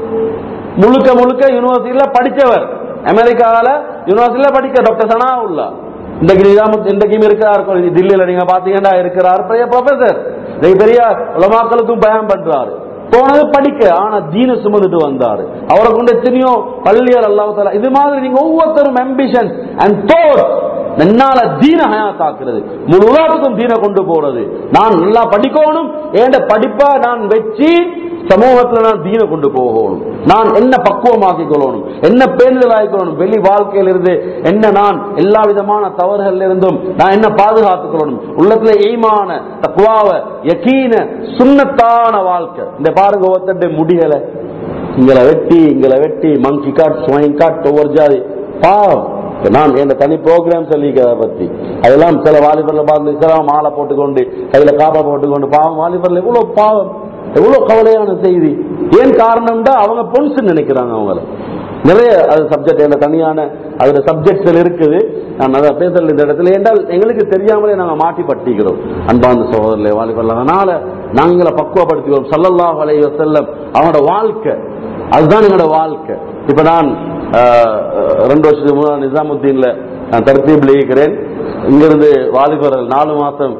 முழுக்க முழுக்க யூனிவர்சிட்டியில படிச்சவர் அமெரிக்காவில யூனிவர்சிட்டியில படிக்க டாக்டர் சனா உல்லா இன்றைக்கு நிஜாமுத் இன்றைக்கும் இருக்கிறார் கொ- தில்லியில நீங்க பாத்தீங்கன்னா இருக்கிறார் பெரிய ப்ரொஃபசர் பெரிய உலமாக்களுக்கும் பயம் பண்றாரு போனது படிக்க ஆனா தீன சுமந்துட்டு வந்தாரு அவரை கொண்டு எத்தனையோ பள்ளியால் அல்லாஹ் இது மாதிரி நீங்க ஒவ்வொருத்தரும் அம்பிஷன் அண்ட் தோட் என்னால தீன ஹயாத்தாக்குறது முழு உலகத்துக்கும் தீன கொண்டு போறது நான் நல்லா படிக்கணும் ஏண்ட படிப்பா நான் வச்சு சமூகத்துல நான் தீன கொண்டு போகணும் நான் என்ன பக்குவமாக்கிக் கொள்ளணும் என்ன பேணுதல் ஆகிக்கொள்ளணும் வெளி வாழ்க்கையிலிருந்து என்ன நான் எல்லா விதமான தவறுகள்ல இருந்தும் நான் என்ன பாதுகாத்துக் கொள்ளணும் உள்ளத்துல ஈமான தக்குவாவ யகீன சுண்ணத்தான வாழ்க்கை இந்த பாருங்க ஒருத்தட்டு முடியல இங்களை வெட்டி இங்களை வெட்டி மங்கி காட் ஸ்வைன் காட் ஒவ்வொரு ஜாதி பாவம் இப்ப நான் என் தனி ப்ரோக்ராம் சொல்லிக்கிறத பத்தி அதெல்லாம் சில வாலிபர்ல பார்த்து சில மாலை போட்டுக்கொண்டு கையில காப்பா போட்டுக்கொண்டு பாவம் வாலிபர்ல எவ்வளவு பாவம் எவ்வளவு கவலையான செய்தி ஏன் காரணம்டா அவங்க பொன்சு நினைக்கிறாங்க அவங்கள நிறைய அது சப்ஜெக்ட் என்ன தனியான அதுல சப்ஜெக்ட்ஸ் இருக்குது நான் அதை பேசல இந்த இடத்துல என்றால் எங்களுக்கு தெரியாமலே நாங்க மாட்டி பட்டிக்கிறோம் அன்பார்ந்த சகோதரர்களே வாலிபர்கள் அதனால நாங்களை பக்குவப்படுத்திக்கிறோம் சல்லல்லாஹு அலைஹி வஸல்லம் அவனோட வாழ்க்கை அதுதான் எங்களோட வாழ்க்கை இப்ப நான் ஆஹ், ரெண்டு வருஷத்துக்கு முன்னாடி நிசாமுத்தீன்ல நான் தர்த்தீப்ல இருக்கிறேன் இங்கிருந்து வாலிபர்கள் நாலு மாசம்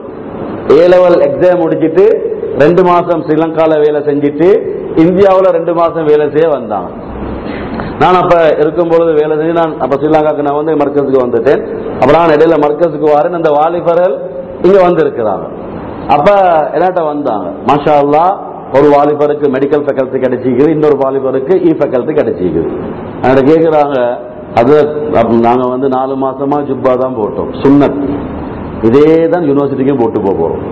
ஏ லெவல் எக்ஸாம் முடிச்சிட்டு ரெண்டு மாசம் ஸ்ரீலங்கால வேலை செஞ்சுட்டு இந்தியாவுல ரெண்டு மாசம் வேலை செய்ய வந்தாங்க நான் அப்ப இருக்கும் பொழுது வேலை செஞ்சு நான் அப்ப ஸ்ரீலங்காக்கு நான் வந்து மர்க்கஸுக்கு வந்துட்டேன் அப்புறம் நான் இடையில மர்க்கஸுக்கு வரேன் அந்த வாலிபர்கள் இங்க வந்து இருக்கிறாங்க அப்ப என்கிட்ட வந்தாங்க மாஷா அல்லாஹ் ஒரு வாலிபருக்கு மெடிக்கல் ஃபேக்கல்ட்டி கிடைச்சிக்குது இன்னொரு வாலிபருக்கு இ ஃபேக்கல்ட்டி கிடைச்சிக்குது என்கிட்ட கேட்குறாங்க அது அப்ப நாங்க வந்து நாலு மாசமா ஜுப்பா தான் போட்டோம் சுன்னத் இதே தான் யூனிவர்சிட்டிக்கும் போட்டு போக போறோம்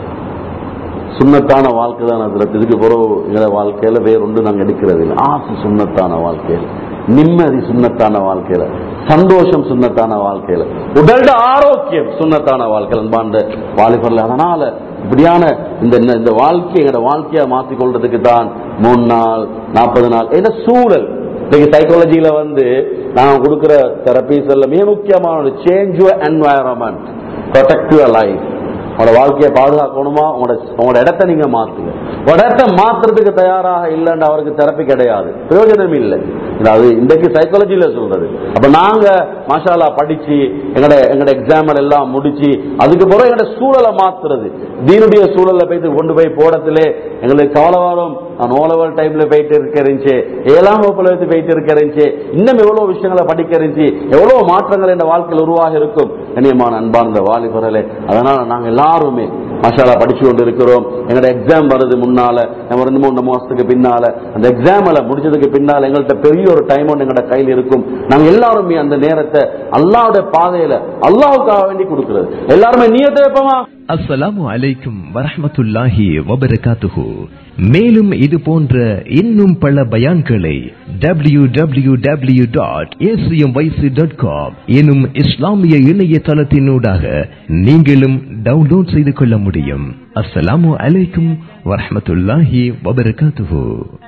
சுண்ணத்தான வாழ்க்கை தான் அதுல இதுக்கு பிறகு எங்களை வாழ்க்கையில வேற ஒன்று நாங்க எடுக்கிறது இல்லை ஆசை சுண்ணத்தான வாழ்க்கையில நிம்மதி சுண்ணத்தான வாழ்க்கையில சந்தோஷம் சுண்ணத்தான வாழ்க்கையில உடல்ட ஆரோக்கியம் சுண்ணத்தான வாழ்க்கையில அன்பாண்ட வாலிபர்ல அதனால இப்படியான இந்த இந்த வாழ்க்கையை எங்களோட வாழ்க்கையை மாற்றிக் கொள்றதுக்கு தான் மூணு நாள் நாற்பது நாள் என்ன சூழல் இன்னைக்கு சைக்காலஜியில வந்து நாங்க கொடுக்கிற தெரபிஸ் எல்லாம் மிக முக்கியமான change your environment protect your life உங்களோட வாழ்க்கையை பாதுகாக்கணுமா உங்களோட உங்களோட இடத்த நீங்க மாத்துங்க உங்களோட இடத்த மாத்துறதுக்கு தயாராக இல்லைன்னு அவருக்கு தெரப்பி கிடையாது பிரயோஜனம் இல்லை இது அது இன்றைக்கு சைக்காலஜில சொல்றது அப்ப நாங்க மாஷாலா படிச்சு எங்கட எங்கட எக்ஸாம் எல்லாம் முடிச்சு அதுக்கு பிறகு எங்கட சூழலை மாத்துறது தீனுடைய சூழலை போயிட்டு கொண்டு போய் போடத்திலே எங்களுக்கு கவலை வரும் நான் ஓ லெவல் டைம்ல போயிட்டு இருக்கிறேன்ச்சு ஏழாம் வகுப்புல இருந்து போயிட்டு இருக்கிறேன்ச்சு இன்னும் எவ்வளவு விஷயங்களை படிக்க இருந்துச்சு எவ்வளவு மாற்றங்கள் இந்த வாழ்க்கையில் உருவாக இருக்கும் கண்ணியமான அன்பார்ந்த வாலிபர்களே அதனால நாங்க எல்லாருமே மசாலா படிச்சு கொண்டு இருக்கிறோம் எங்களோட எக்ஸாம் வருது முன்னால நம்ம ரெண்டு மூணு மாசத்துக்கு பின்னால அந்த எக்ஸாம்ல முடிச்சதுக்கு பின்னால எங்கள்கிட்ட பெரிய ஒரு டைம் ஒன்று எங்களோட கையில் இருக்கும் நாங்க எல்லாருமே அந்த நேரத்தை அல்லாவுடைய பாதையில அல்லாவுக்காக வேண்டி கொடுக்கிறது எல்லாருமே நீயத்தை வைப்போமா அஸ்ஸலாமு அலைக்கும் வரஹ்மத்துல்லாஹி வபரகாத்துஹு மேலும் இது போன்ற இன்னும் பல பயான்களை W W W dot dot com எனும் இஸ்லாமிய இணையதளத்தினூடாக நீங்களும் டவுன்லோட் செய்து கொள்ள முடியும் அஸ்ஸலாமு அலைக்கும் வரஹ்மத்துல்லாஹி வபரகாத்துஹு